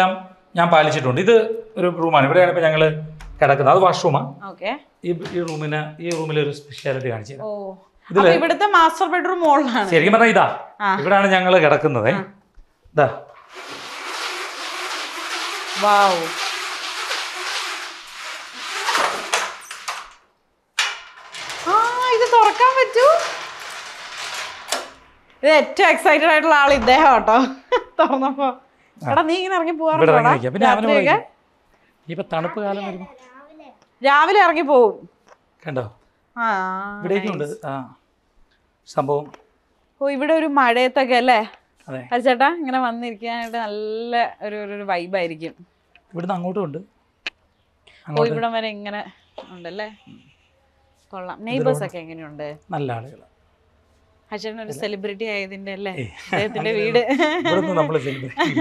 ഞാൻ പാലിച്ചിട്ടുണ്ട് ഇത് ഒരു റൂമാണ് ഇവിടെയാണ് ഇപ്പോൾ ഞങ്ങൾ കിടക്കുന്നത് അത് വാഷ്റൂമാണ് ഓക്കെ ഈ ഈ റൂമിന് ഈ റൂമിൽ ഒരു സ്പെഷ്യാലിറ്റി കാണിച്ചു തരാം. ഓ ഇതില് അപ്പൊ ഇവിടുത്തെ മാസ്റ്റർ ബെഡ്റൂം മുകളിലാണ് ശരിക്കും പറഞ്ഞാൽ ഇതാ ആ. ഇവിടാണ് ഞങ്ങൾ കിടക്കുന്നത് ഇതാ വാവ് ആ ഇത് തുറക്കാൻ പറ്റൂ ഇത് ഏറ്റവും എക്സൈറ്റഡ് ആയിട്ടുള്ള ആൾ ഇദ്ദേഹം കേട്ടോ തുറന്നപ്പോ എടാ നീ ഇങ്ങനെ ഇറങ്ങി ഇവിടെ ഇറങ്ങി പോവാറുണ്ടോ നിൽക്കാം പിന്നെ അവന് രാത്രിയൊക്കെ ഇപ്പൊ തണുപ്പ് കാലം വരുമ്പോൾ രാവിലെ ഇറങ്ങി പോവും കണ്ടോ ആ ഇവിടേക്കും ഉണ്ട് ആ സംഭവം ഓ ഇവിടെ ഒരു മഴയത്തൊക്കെ അല്ലേ അതെ ഹരിച്ചേട്ടാ ഇങ്ങനെ വന്നിരിക്കാനായിട്ട് നല്ല ഒരു ഒരു- ഒരു വൈബായിരിക്കും ഇവിടുന്ന് അങ്ങോട്ടും ഉണ്ട് ഓ അങ്ങോട്ട് ഇവിടം വരെ ഇങ്ങനെ ഉണ്ടല്ലേ കൊള്ളാം നെയ്ബേഴ്സ് ഒക്കെ എങ്ങനെയുണ്ട് നല്ല ആളുകൾ ഹരിച്ചേട്ടൻ ഒരു സെലിബ്രിറ്റി ആയതിന്റെ അല്ലേ ഏയ്, അദ്ദേഹത്തിന്റെ വീട് ഇവിടുന്ന് നമ്മൾ സെലിബ്രേറ്റ്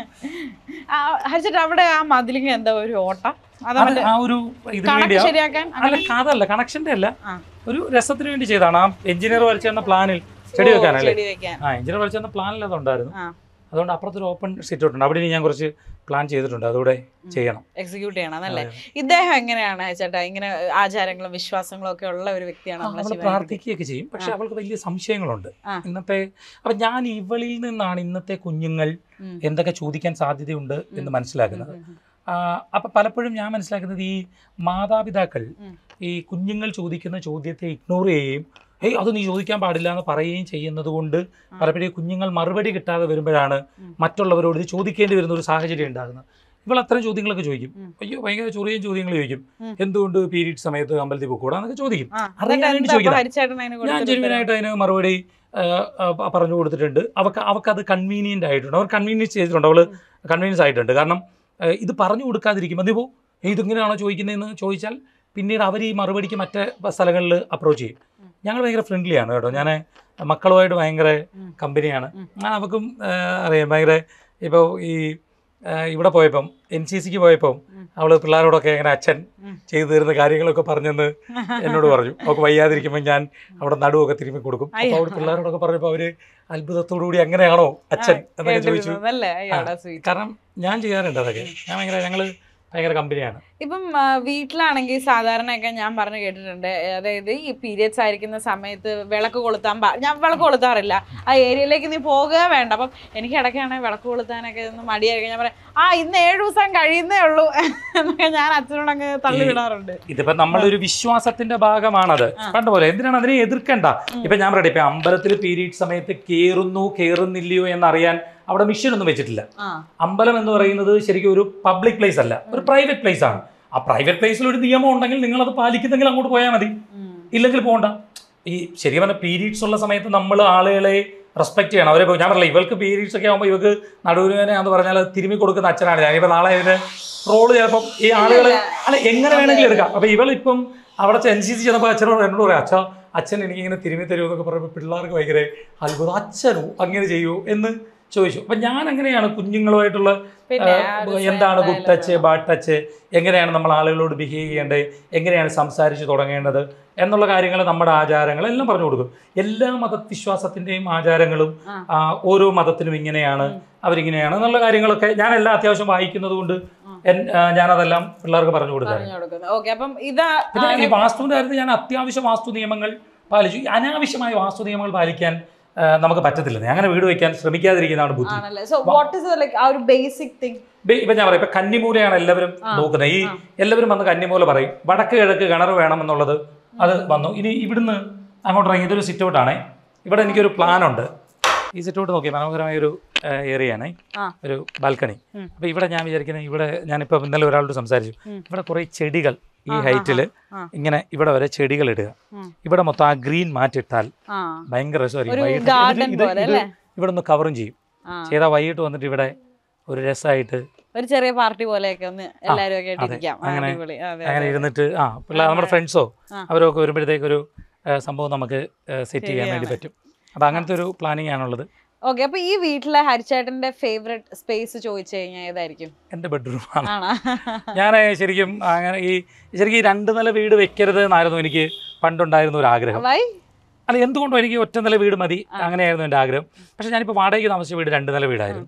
ആ, ഹരിച്ചേട്ടാ അവിടെ ആ മതിലിങ് എന്താ ഒരു ഓട്ട അത് അത് ആ ഒരു ഇതിന് കണക്ക് വേണ്ടിയാ ശരിയാക്കാൻ അല്ല അതല്ല കണക്ഷന്റെ അല്ല ആ. ഒരു രസത്തിന് വേണ്ടി ചെയ്താണ് ആ എഞ്ചിനീയർ വരച്ചു തന്ന പ്ലാനിൽ ചെടി വെക്കാനല്ലേ ചെടി വെക്കാൻ ആ എഞ്ചിനീയർ വരച്ചു തന്ന പ്ലാനിൽ അതുണ്ടായിരുന്നു ആ അതുകൊണ്ട് അപ്പുറത്തൊരു ഓപ്പൺ സിറ്റ് ഔട്ട് ഉണ്ട് അവിടെ ഇനി ഞാൻ കുറച്ച് പ്ലാൻ ചെയ്തിട്ടുണ്ട് അതുകൂടെ ചെയ്യണം എക്സിക്യൂട്ട് ചെയ്യണം അതല്ലേ ഇദ്ദേഹം എങ്ങനെയാണ് ചേട്ടാ ഇങ്ങനെ ആചാരങ്ങളും വിശ്വാസങ്ങളും ഒക്കെ ഉള്ള ഒരു വ്യക്തിയാണ് നമ്മളെ നമ്മൾ ശിവാനി. പ്രാർത്ഥിക്കുകയൊക്കെ ചെയ്യും പക്ഷെ അവൾക്ക് വലിയ സംശയങ്ങളുണ്ട് ആ. ഇന്നത്തെ അപ്പൊ ഞാൻ ഇവളിൽ നിന്നാണ് ഇന്നത്തെ കുഞ്ഞുങ്ങൾ ഉം. എന്തൊക്കെ ചോദിക്കാൻ സാധ്യതയുണ്ട് എന്ന് മനസ്സിലാക്കുന്നത് ഉം, ഉം, ആ, അപ്പൊ പലപ്പോഴും ഞാൻ മനസ്സിലാക്കുന്നത് ഈ മാതാപിതാക്കൾ ഉം. ഈ കുഞ്ഞുങ്ങൾ ചോദിക്കുന്ന ചോദ്യത്തെ ഇഗ്നോർ ചെയ്യുകയും ഏയ് അത് നീ ചോദിക്കാൻ പാടില്ല എന്ന് പറയുകയും ചെയ്യുന്നത് കൊണ്ട് പലപ്പോഴും ഈ കുഞ്ഞുങ്ങൾ മറുപടി കിട്ടാതെ വരുമ്പോഴാണ് ഉം. മറ്റുള്ളവരോട് ഇത് ചോദിക്കേണ്ടി വരുന്ന ഒരു സാഹചര്യം ഉണ്ടാകുന്നത് ഇവൾ അത്തരം ചോദ്യങ്ങളൊക്കെ ചോദിക്കും ഉം. അയ്യോ ഭയങ്കര ചൊറിയും ചോദ്യങ്ങൾ ചോദിക്കും ഉം. എന്തുകൊണ്ട് പീരീഡ് സമയത്ത് അമ്പലത്തിൽ പോക്കൂടാ എന്നൊക്കെ ചോദിക്കും ആ, അറിയാൻ എന്നിട്ട് വേണ്ടി എന്താ അപ്പൊ ചോദിക്കണം. ഹരിച്ചേട്ടൻ അതിന് ഞാൻ കൊടുത്തൊരു ഉത്തരം? ജെനുവിനായിട്ട് അതിന് മറുപടി ആ, ആ, പറഞ്ഞു കൊടുത്തിട്ടുണ്ട് അവർക്ക് അവർക്ക് അത് കൺവീനിയൻ്റ് ആയിട്ടുണ്ട് അവർ കൺവീനിയൻസ് ചെയ്തിട്ടുണ്ട് അവൾ കൺവീനിയൻസ് ആയിട്ടുണ്ട് കാരണം ആ, ഇത് പറഞ്ഞു കൊടുക്കാതിരിക്കും അതിപ്പോൾ ഇതിങ്ങനെയാണോ ചോദിക്കുന്നതെന്ന് ചോദിച്ചാൽ പിന്നീട് അവർ ഈ മറുപടിക്ക് മറ്റേ സ്ഥലങ്ങളിൽ അപ്രോച്ച് ചെയ്യും ഉം. ഞങ്ങൾ ഭയങ്കര ഫ്രണ്ട്ലിയാണ് കേട്ടോ ഞാൻ മക്കളുമായിട്ട് ഭയങ്കര ഉം. കമ്പനിയാണ് ഉം. ഞാൻ അവർക്കും ആ, അറിയാം ഭയങ്കര ഇപ്പോൾ ഈ ആ, ഇവിടെ പോയപ്പം എൻ സി സിക്ക് പോയപ്പം ഉം. അവൾ പിള്ളേരോടൊക്കെ ഇങ്ങനെ അച്ഛൻ ഉം. ചെയ്തു തരുന്ന കാര്യങ്ങളൊക്കെ പറഞ്ഞെന്ന് എന്നോട് പറഞ്ഞു അവൾക്ക് വയ്യാതിരിക്കുമ്പോൾ ഞാൻ അവിടെ നടുവൊക്കെ തിരുമ്മി കൊടുക്കും അപ്പോൾ അയ്യോ. അവിടെ പിള്ളേരോടൊക്കെ പറഞ്ഞപ്പോൾ അവര് അത്ഭുതത്തോടു കൂടി അങ്ങനെയാണോ അച്ഛൻ എന്നൊക്കെ ചോദിച്ചു കേട്ടിരുന്നതല്ലേ? അയ്യോടാ sweet. കാരണം ഞാൻ ചെയ്യാറുണ്ട് അതൊക്കെ ഞാൻ ഭയങ്കര ഞങ്ങള് ഭയങ്കര കമ്പനിയാണ് ഇപ്പം ആ, വീട്ടിലാണെങ്കിൽ സാധാരണയൊക്കെ ഞാൻ പറഞ്ഞു കേട്ടിട്ടുണ്ട് അതായത് ഈ പീരിയഡ്സ് ആയിരിക്കുന്ന സമയത്ത് വിളക്ക് കൊളുത്താൻ പാ ഞാൻ വിളക്ക് കൊളുത്താറില്ല ആ ഏരിയയിലേക്ക് നീ പോകുക വേണ്ട അപ്പം എനിക്ക് ഇടയ്ക്കാണെങ്കിൽ വിളക്ക് കൊളുത്താനൊക്കെ ഒന്ന് മടിയായിരിക്കും ഞാൻ പറയാം ആ ഇന്ന് ഏഴ് ദിവസം കഴിയുന്നേ ഉള്ളൂ എന്നൊക്കെ ഞാൻ അച്ഛനോട് അങ്ങ് തള്ളി വിടാറുണ്ട് ഇതിപ്പോ നമ്മളൊരു വിശ്വാസത്തിന്റെ ഭാഗമാണത് കണ്ട പോലെ എന്തിനാണ് അതിനെ എതിർക്കണ്ട ഇപ്പൊ ഞാൻ പറയട്ടെ ഇപ്പൊ അമ്പലത്തിൽ പീരീഡ് സമയത്ത് കേറുന്നു കേറുന്നില്ലയോ എന്നറിയാൻ അവിടെ മിഷൻ ഒന്നും വെച്ചിട്ടില്ല ആ അമ്പലം എന്ന് പറയുന്നത് ശരിക്കും ഒരു പബ്ലിക് പ്ലേസ് അല്ല ഒരു പ്രൈവറ്റ് പ്ലേസ് ആണ് ആ പ്രൈവറ്റ് പ്ലേസിൽ ഒരു നിയമം ഉണ്ടെങ്കിൽ നിങ്ങൾ അത് പാലിക്കുന്നെങ്കിൽ അങ്ങോട്ട് പോയാൽ മതി ഉം. ഇല്ലെങ്കിൽ പോകണ്ട ഈ ശരിക്കും പറഞ്ഞാൽ പീരീഡ്സ് ഉള്ള സമയത്ത് നമ്മൾ ആളുകളെ റെസ്പെക്ട് ചെയ്യണം അവരെ ഞാൻ പറഞ്ഞില്ല ഇവൾക്ക് പീരീഡ്സ് ഒക്കെ ആകുമ്പോൾ ഇവർക്ക് നടുവിനെ എന്ന് പറഞ്ഞാൽ അത് തിരുമ്മി കൊടുക്കുന്ന അച്ഛനാണ് ഞാൻ ഇപ്പം നാളെ ഇതിന് റോള് ചിലപ്പം ഈ ആളുകൾ അല്ല എങ്ങനെ വേണമെങ്കിലും എടുക്കാം അപ്പം ഇവളിപ്പം അവിടെ എൻ സി സി ചെന്നപ്പോൾ അച്ഛനോട് എന്നോട് പറയാം അച്ഛാ അച്ഛൻ എനിക്കിങ്ങനെ തിരുമ്മി തരുമോ എന്നൊക്കെ പറയുമ്പോൾ പിള്ളേർക്ക് ഭയങ്കര അത്ഭുതം അച്ഛനോ അങ്ങനെ ചെയ്യുമോ എന്ന് ചോദിച്ചു അപ്പം ഞാൻ അങ്ങനെയാണ് കുഞ്ഞുങ്ങളുമായിട്ടുള്ള പിന്നെ ആ, ആ ഒരു എന്താണ് ഗുഡ് സ്നേഹം ടച്ച് ബാഡ് ടച്ച് എങ്ങനെയാണ് നമ്മൾ ആളുകളോട് ബിഹേവ് ചെയ്യേണ്ടത് എങ്ങനെയാണ് സംസാരിച്ച് തുടങ്ങേണ്ടത് എന്നുള്ള കാര്യങ്ങൾ നമ്മുടെ ആചാരങ്ങൾ എല്ലാം പറഞ്ഞു കൊടുക്കും എല്ലാ മതവിശ്വാസത്തിൻ്റെയും ആചാരങ്ങളും ആ. ആ, ഓരോ മതത്തിനും ഇങ്ങനെയാണ് അവരിങ്ങനെയാണ് എന്നുള്ള കാര്യങ്ങളൊക്കെ ഞാൻ എല്ലാം അത്യാവശ്യം വായിക്കുന്നത് കൊണ്ട് എൻ- ആ, ഞാനതെല്ലാം പിള്ളേർക്ക് പറഞ്ഞു കൊടുക്കാറ് പറഞ്ഞു കൊടുക്കുന്നത് ഓക്കെ അപ്പം ഇതാ പിന്നെ ഈ വാസ്തുവിൻ്റെ കാര്യത്തിൽ ഞാൻ അത്യാവശ്യം വാസ്തു നിയമങ്ങൾ പാലിച്ചു ഈ അനാവശ്യമായ വാസ്തു നിയമങ്ങൾ പാലിക്കാൻ ആ, നമുക്ക് പറ്റത്തില്ല ഞാൻ അങ്ങനെ വീട് വയ്ക്കാൻ ശ്രമിക്കാതിരിക്കുന്നതാണ് ബുദ്ധി ആണല്ലേ സോ വാട്ട് ഇസ് ലൈക്ക് ആ ഒരു ബേസിക് തിങ് ബേ- ഇപ്പൊ ഞാൻ പറയാം ഇപ്പൊ കന്നിമൂലയാണ് എല്ലാവരും നോക്കുന്നത് ഈ എല്ലാവരും വന്ന് കന്നിമൂല പറയും വടക്ക് കിഴക്ക് കിണർ വേണം എന്നുള്ളത് അത് വന്നു ഇനി ഇവിടുന്ന് അങ്ങോട്ട് ഇറങ്ങി ഇതൊരു സിറ്റ് ഔട്ടാണേ ഇവിടെ എനിക്കൊരു പ്ലാൻ ഉണ്ട് ഈ സിറ്റ് ഔട്ട് നോക്കി മനോഹരമായ ഒരു ഏരിയ ആണ് ആ. ഒരു ബാൽക്കണി ഉം. അപ്പൊ ഇവിടെ ഞാൻ വിചാരിക്കുന്നത് ഇവിടെ ഞാനിപ്പോൾ ഇന്നലെ ഒരാളോട് സംസാരിച്ചു ഉം. ഇവിടെ കുറേ ചെടികൾ ഈ ആ, ആ, ഹൈറ്റിൽ ആ. ഇങ്ങനെ ഇവിടെ വരെ ചെടികൾ ഇടുക ഉം. ഇവിടെ മൊത്തം ആ ഗ്രീൻ മാറ്റിട്ടാൽ ആ ഭയങ്കര രസമായിരിക്കും ഒരു വൈകിട്ട് garden ഇത് ഇത് പോലെ ഇത് അല്ലേ? ഇവിടെ ഒന്ന് കവറും ചെയ്യും ആ ചെയ്താൽ വൈകിട്ട് വന്നിട്ട് ഇവിടെ ഒരു രസമായിട്ട് ഒരു ചെറിയ പാർട്ടി പോലെയൊക്കെ ഒന്ന് എല്ലാരും ഒക്കെ ആയിട്ട് അതെ. ഇരിക്കാം ആ, അങ്ങനെ- അടിപൊളി അതെ അങ്ങനെ അതെ. ഇരുന്നിട്ട് ആ പിള്ളേർ നമ്മുടെ ഫ്രണ്ട്സോ ആ. അവരൊക്കെ വരുമ്പോഴത്തേക്ക് ഒരു സംഭവം നമുക്ക് സെറ്റ് ചെയ്യാൻ വേണ്ടി ശരിയാണ്. പറ്റും അപ്പം അങ്ങനത്തെ ഒരു പ്ലാനിങ് ആണുള്ളത് ഓക്കെ അപ്പൊ ഈ വീട്ടിലെ ഹരിച്ചേട്ടന്റെ ഫേവറേറ്റ് സ്പേസ് ചോദിച്ചു കഴിഞ്ഞാൽ ഏതായിരിക്കും എൻ്റെ ബെഡ്റൂമാണ് ആണോ ഞാൻ ശരിക്കും അങ്ങനെ ഈ ശരിക്കും ഈ രണ്ട് നില വീട് വെക്കരുത് എന്നായിരുന്നു എനിക്ക് പണ്ടുണ്ടായിരുന്ന ഒരു ആഗ്രഹം വൈ അല്ല എന്തുകൊണ്ടോ എനിക്ക് ഒറ്റ നില വീട് മതി അങ്ങനെയായിരുന്നു എൻ്റെ ആഗ്രഹം പക്ഷേ ഞാനിപ്പോൾ വാടകയ്ക്ക് താമസിച്ച വീട് രണ്ട് നില വീടായിരുന്നു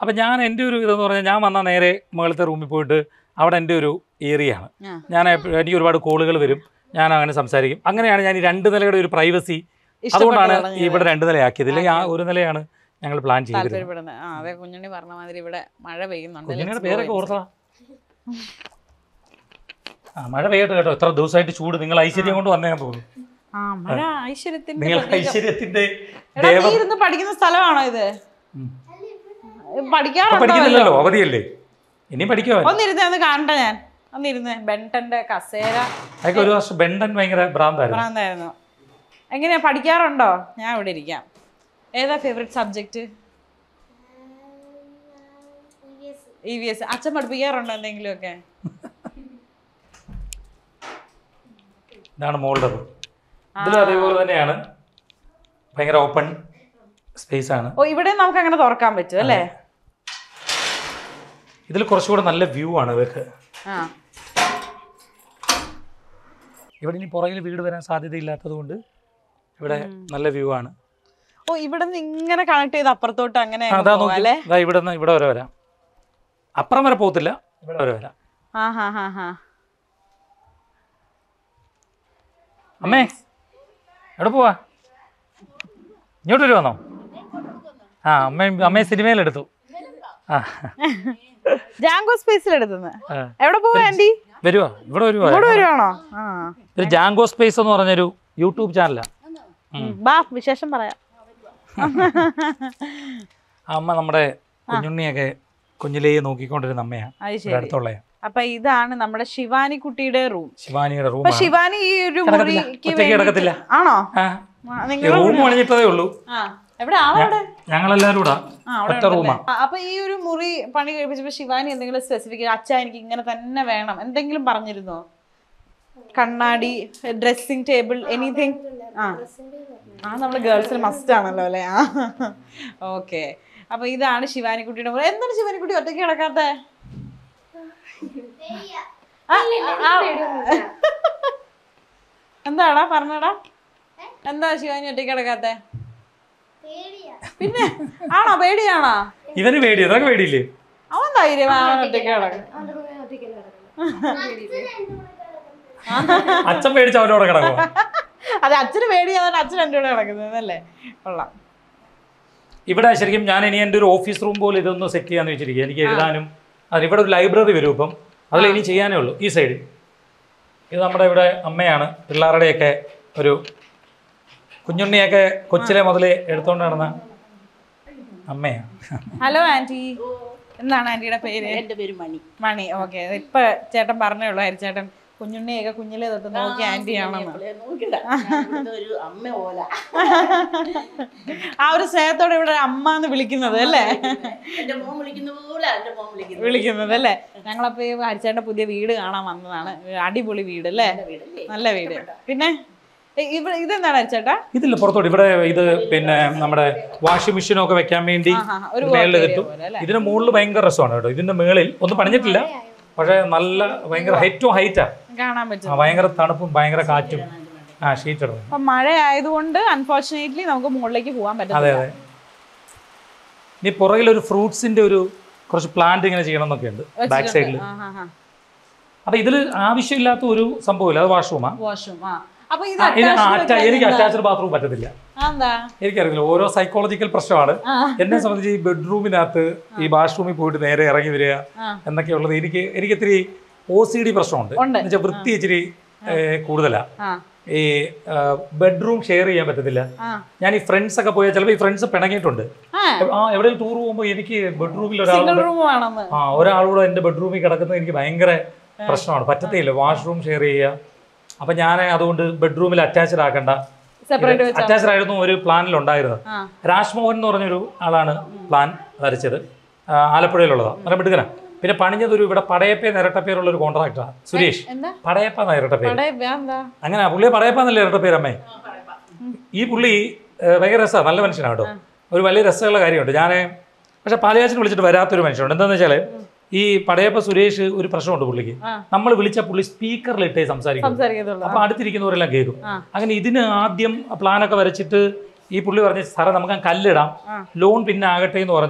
അപ്പം ഞാൻ എൻ്റെ ഒരു ഇതെന്ന് പറഞ്ഞാൽ ഞാൻ വന്നാൽ നേരെ മുകളിലത്തെ റൂമിൽ പോയിട്ട് അവിടെ എൻ്റെ ഒരു ഏരിയ ആണ് ആ. ഞാൻ എപ്പ- എനിക്ക് ഒരുപാട് കോളുകൾ വരും ഞാൻ അങ്ങനെ സംസാരിക്കും അങ്ങനെയാണ് ഞാൻ ഈ രണ്ട് നിലയുടെ ഒരു പ്രൈവസി ഇഷ്ടപ്പെട്ട് അതുകൊണ്ടാണ് തുടങ്ങിയത്. ഇവിടെ രണ്ട് നിലയാക്കിയത് ഇല്ലെങ്കിൽ ആ ഒരു നിലയാണ് ഞങ്ങൾ പ്ലാൻ ചെയ്തിരുന്നത് താല്പര്യപ്പെടുന്നത് ആ അതെ കുഞ്ഞുണ്ണി പറഞ്ഞ മാതിരി ഇവിടെ മഴ പെയ്യുന്നുണ്ട് കുഞ്ഞിയുടെ Let's go പേരൊക്കെ inside. ഓർത്തതാ ആ മഴ പെയ്യട്ടെ കേട്ടോ എത്ര ദിവസമായിട്ട് ചൂട് നിങ്ങൾ ഐശ്വര്യം കൊണ്ട് വന്നേന്ന് തോന്നുന്നു ആ മഴ ഐശ്വര്യത്തിന്റെ നിങ്ങൾ പ്രതീകം. ഐശ്വര്യത്തിന്റെ എടാ, ദേവ നീ ഇരുന്ന് പഠിക്കുന്ന സ്ഥലമാണോ ഇത് ഉം. ഏ, പഠിക്കാറുണ്ടോ പഠിക്കുന്നില്ലല്ലോ വല്ലതും? അവധിയല്ലേ ഇനി പഠിക്കുമോ ഒന്നിരുന്ന് ഒന്ന് കാണട്ടെ ഞാൻ ഒന്നിരുന്ന് ബെൻട്ടന്റെ കസേര അതൊക്കെ ഒരു വർഷം ബെണ്ടൻ ഭയങ്കര ഭ്രാന്തായിരുന്നു പ്രാന്തായിരുന്നു എങ്ങനെയാ പഠിക്കാറുണ്ടോ ഞാൻ ഇവിടെ ഇരിക്കാം ഏതാ favourite subject E V S അച്ഛൻ പഠിപ്പിക്കാറുണ്ടോ എന്തെങ്കിലുമൊക്കെ ഇതാണ് മോളുടെ റൂം ഇതിലും അതേപോലെ തന്നെയാണ് ഭയങ്കര ഓപ്പൺ സ്പേസ് ആണ് ഓ ഇവിടെ നമുക്ക് അങ്ങനെ തുറക്കാൻ പറ്റും അല്ലേ ഇതിൽ കുറച്ചുകൂടെ നല്ല വ്യൂ ആണ് ഇവർക്ക് ആ ഇവിടെ ഇനി പുറകിൽ വീട് വരാൻ സാധ്യതയില്ലാത്തത് കൊണ്ട് ഇവിടെ നല്ല വ്യൂ ആണ് ഓ ഇവിടെ നിന്ന് ഇങ്ങനെ കണക്ട് ചെയ്ത് അപ്പുറത്തോട്ട് അങ്ങനെ ആ, അങ്ങ് അതാ പോവാം നോക്കി അല്ലേ ഇതാ ഇവിടെ നിന്ന് ഇവിടെ വരെ വരാം അപ്പുറം വരെ പോകത്തില്ല ഇവിടെ വരെ വരാം ആ ഹാ ഹാ ഹാ അമ്മേ എവിടെ പോവാ ഇങ്ങോട്ട് വരുവാന്നോ ആ അമ്മ അമ്മയെ സിനിമയിലെടുത്തു ആ ജാങ്കോ സ്പേസിൽ എടുത്തുന്നത് ആ. എവിടെ പോവാ ആന്റി വരുവാ ഇവിടെ വരുവാ ഇവിടെ വരുവാണോ ആ ഒരു ജാങ്കോ സ്പേസ് എന്ന് പറഞ്ഞൊരു യൂട്യൂബ് ചാനലാണ് ഉം. ബാ വിശേഷം പറയാം ആ അമ്മ നമ്മുടെ കുഞ്ഞുണ്ണിയൊക്കെ കുഞ്ഞിലേ നോക്കിക്കൊണ്ടിരുന്ന അമ്മയാണ് അത് ഇവിടെ ശരി അടുത്തുള്ളയാ അപ്പൊ ഇതാണ് നമ്മുടെ ശിവാനി കുട്ടിയുടെ റൂം ശിവാനിയുടെ അപ്പൊ റൂമാണ് ശിവാനി ഈ ഒരു കിടക്കത്തില്ല. മുറിക്ക് ഒറ്റയ്ക്ക് കിടക്കത്തില്ല. വേണ്ടിയിട്ട്- ആണോ ആ ആ, ഈ നിങ്ങൾ റൂം പണിഞ്ഞിട്ടതേ ഉള്ളൂ ആ എവിടെ ആളെവിടെ ഞങ്ങളെല്ലാവരും കൂടാ ആ, അവിടെ ഒറ്റ ഉണ്ടല്ലേ? റൂമാ ആ, അപ്പൊ ഈ ഒരു മുറി പണി കഴിപ്പിച്ചപ്പോ ശിവാനി എന്തെങ്കിലും സ്പെസിഫിക് അച്ഛ എനിക്ക് ഇങ്ങനെ തന്നെ വേണം എന്തെങ്കിലും പറഞ്ഞിരുന്നോ കണ്ണാടി ഡ്രസ്സിംഗ് ടേബിൾ എനിത്തിങ് ആ ആ നമ്മള് ഗേൾസിന് മസ്റ്റ് ആണല്ലോ അല്ലേ ആ ഓക്കെ അപ്പൊ ഇതാണ് ശിവാനിക്കുട്ടിയുടെ മുറി എന്താണ് ശിവാനിക്കുട്ടി ഒറ്റയ്ക്ക് കിടക്കാത്ത എന്താടാ പറഞ്ഞടാ എന്താ ശിവാനി ഒറ്റയ്ക്ക് കിടക്കാത്ത പിന്നെ ആണോ പേടിയാണോ ഇവന് പേടി അതൊക്കെ പേടിയില്ലേ അവൻ ധൈര്യം അവൻ ഒറ്റയ്ക്ക് കിടക്കും അച്ഛൻ പേടിച്ച് അവനോട് കിടക്കും അത് അച്ഛന് പേടിയാതാണ് അച്ഛൻ എൻ്റെ കൂടെ കിടക്കുന്നത് അല്ലേ കൊള്ളാം ഇവിടെ ശരിക്കും ഞാൻ ഇനി എൻ്റെ ഒരു ഓഫീസ് റൂം പോലെ ഇതൊന്ന് സെറ്റ് ചെയ്യാന്ന് വെച്ചിരിക്കുക എനിക്ക് എഴുതാനും അതിന് ഇവിടെ ഒരു ലൈബ്രറി വരും ഇപ്പം അതിൽ ഇനി ചെയ്യാനേ ഉള്ളൂ ഈ സൈഡിൽ ഇത് നമ്മുടെ ഇവിടെ അമ്മയാണ് പിള്ളേരുടെയൊക്കെ ഒരു കുഞ്ഞുണ്ണിയൊക്കെ കൊച്ചിലെ മുതലേ എടുത്തോണ്ട് നടന്ന അമ്മയാണ് ഹലോ ആന്റി എന്താണ് ആന്റിയുടെ പേര് എന്റെ പേര് മണി മണി ഓക്കെ ഇപ്പൊ ചേട്ടൻ പറഞ്ഞേ ഉള്ളൂ ഹരിച്ചേട്ടൻ കുഞ്ഞുണ്ണിയൊക്കെ കുഞ്ഞിലെ തൊട്ട് നോക്കിയ ആന്റി ആണെന്ന് ഇവളെ നോക്കില്ല. ഞാൻ ഇവിടുത്തെ ഒരു അമ്മ പോലെ ആ ഒരു സ്നേഹത്തോടെ ഇവിടെ അമ്മ എന്ന് വിളിക്കുന്നത് അല്ലേ എന്റെ മോൻ വിളിക്കുന്ന പോലെ എന്റെ മോൻ വിളിക്കുന്നത് വിളിക്കുന്നത് അല്ലേ ഞങ്ങളപ്പോ ഈ ഹരിച്ചേട്ടന്റെ പുതിയ വീട് കാണാൻ വന്നതാണ് അടിപൊളി വീട് അല്ലേ വീടല്ലേ നല്ല വീട് പിന്നെ ഇ- ഇവിടെ ഇതെന്താണ് ഹരിച്ചേട്ടാ ഇതില്ല പുറത്തോട്ട് ഇവിടെ ഇത് പിന്നെ നമ്മുടെ വാഷിംഗ് മെഷീനൊക്കെ വെക്കാൻ വേണ്ടി ആഹാ, ഒരു മേളിൽ work area കിട്ടും പോലെ അല്ലേ? ഇതിന് മുകളിൽ ഭയങ്കര രസമാണ് കേട്ടോ ഇതിന്റെ മേളിൽ ഒന്നും പണിഞ്ഞിട്ടില്ല പക്ഷേ നല്ല ഭയങ്കര ഹൈറ്റും ഹൈറ്റാ കാണാൻ പറ്റും ആ, ഭയങ്കര തണുപ്പും ഭയങ്കര കാറ്റും ആ ഷീറ്റ് ഇടുന്നത് അപ്പൊ മഴ ആയതുകൊണ്ട് അൺഫോർച്ചുനേറ്റ്ലി നമുക്ക് മുകളിലേക്ക് പോകാൻ അതെ പറ്റില്ല അതെ ഇനി പുറകിൽ ഒരു ഫ്രൂട്ട്സിന്റെ ഒരു കുറച്ച് പ്ലാന്റ് ഇങ്ങനെ ചെയ്യണം എന്നൊക്കെ ഉണ്ട് ബാക്ക് സൈഡിൽ അപ്പൊ ഇതിൽ ആവശ്യമില്ലാത്ത ഒരു സംഭവമില്ല അത് വാഷ്റൂമാ വാഷും ആ അപ്പൊ ഇത് ഇത് attached അറ്റാ- വെക്കാൻ എനിക്ക് എന്താ? അറ്റാച്ച്ഡ് ബാത്റൂം പറ്റത്തില്ല ആ, എന്താ എനിക്കറിയില്ല ഓരോ സൈക്കോളജിക്കൽ പ്രശ്നമാണ് ആ. എന്നെ സംബന്ധിച്ച് ഈ ബെഡ്റൂമിനകത്ത് ഈ വാഷ്റൂമിൽ പോയിട്ട് നേരെ ഇറങ്ങി വരിക ആ. എന്നൊക്കെയുള്ളത് എനിക്ക് എനിക്ക് ഇത്തിരി ഒ സി ഡി പ്രശ്നമുണ്ട് ഉണ്ട്. എന്നുവെച്ചാൽ വൃത്തി ഇച്ചിരി കൂടുതലാണ് ആ ഈ ബെഡ്റൂം ഷെയർ ചെയ്യാൻ പറ്റത്തില്ല ആ ഞാൻ ഈ ഫ്രണ്ട്സ് ഒക്കെ പോയാൽ ചിലപ്പോൾ ഈ ഫ്രണ്ട്സ് പിണങ്ങിയിട്ടുണ്ട് ആ ആ എവിടെയും ടൂർ പോകുമ്പോൾ എനിക്ക് ബെഡ്റൂമിൽ സിംഗിൾ ഒരാളുടെ റൂം വേണമെന്ന് ആ ഒരാളൂടെ എൻ്റെ ബെഡ്റൂമിൽ കിടക്കുന്നത് എനിക്ക് ഭയങ്കര പ്രശ്നമാണ് പറ്റത്തില്ല വാഷ്റൂം ഷെയർ ചെയ്യുക അപ്പം ഞാൻ അതുകൊണ്ട് ബെഡ്റൂമിൽ അറ്റാച്ച്ഡ് ആക്കണ്ട സെപ്പറേറ്റ് വെച്ചാ അറ്റാച്ച്ഡ് ആയിരുന്നു ഒരു പ്ലാനിൽ ഉണ്ടായിരുന്നത് ആ രാജ്മോഹൻ എന്ന് പറഞ്ഞൊരു ആളാണ് പ്ലാൻ വരച്ചത് ആ, ആലപ്പുഴയിലുള്ളതാണ് നല്ല മിടുക്കനാ പിന്നെ പണിഞ്ഞത് ഒരു ഇവിടെ പടയപ്പേ നിരട്ടപ്പേരുള്ള ഒരു കോൺട്രാക്ടറാണ് സുരേഷ് എന്താ പടയപ്പ എന്ന ഇരട്ടപ്പേര് അവിടെ എന്താ അങ്ങനെ പുള്ളിയെ പടയപ്പ എന്നല്ലേ ഇരട്ടപ്പേര് അമ്മേ ഈ പുള്ളി ഏ, ഭയങ്കര രസമാണ് നല്ല മനുഷ്യനാണ് കേട്ടോ ഒരു വലിയ രസമുള്ള കാര്യമുണ്ട് ഞാൻ പക്ഷെ പാലയാച്ചിന് വിളിച്ചിട്ട് വരാത്തൊരു മനുഷ്യനുണ്ട് എന്താണെന്ന് വെച്ചാൽ ഈ പടയപ്പ സുരേഷ് ഒരു പ്രശ്നമുണ്ട് പുള്ളിക്ക് ആ. നമ്മൾ വിളിച്ച പുള്ളി സ്പീക്കറിലിട്ടേ സംസാരിക്കും സംസാരിക്കത്തുള്ളൂ അപ്പൊ അടുത്തിരിക്കുന്നവരെല്ലാം കേൾക്കും ആ. അങ്ങനെ ഇതിന് ആദ്യം പ്ലാനൊക്കെ വരച്ചിട്ട് ഈ പുള്ളി പറഞ്ഞു സാറേ നമുക്ക് ആ കല്ലിടാം ആ. ലോൺ പിന്നെ ആകട്ടെ എന്ന് പറഞ്ഞു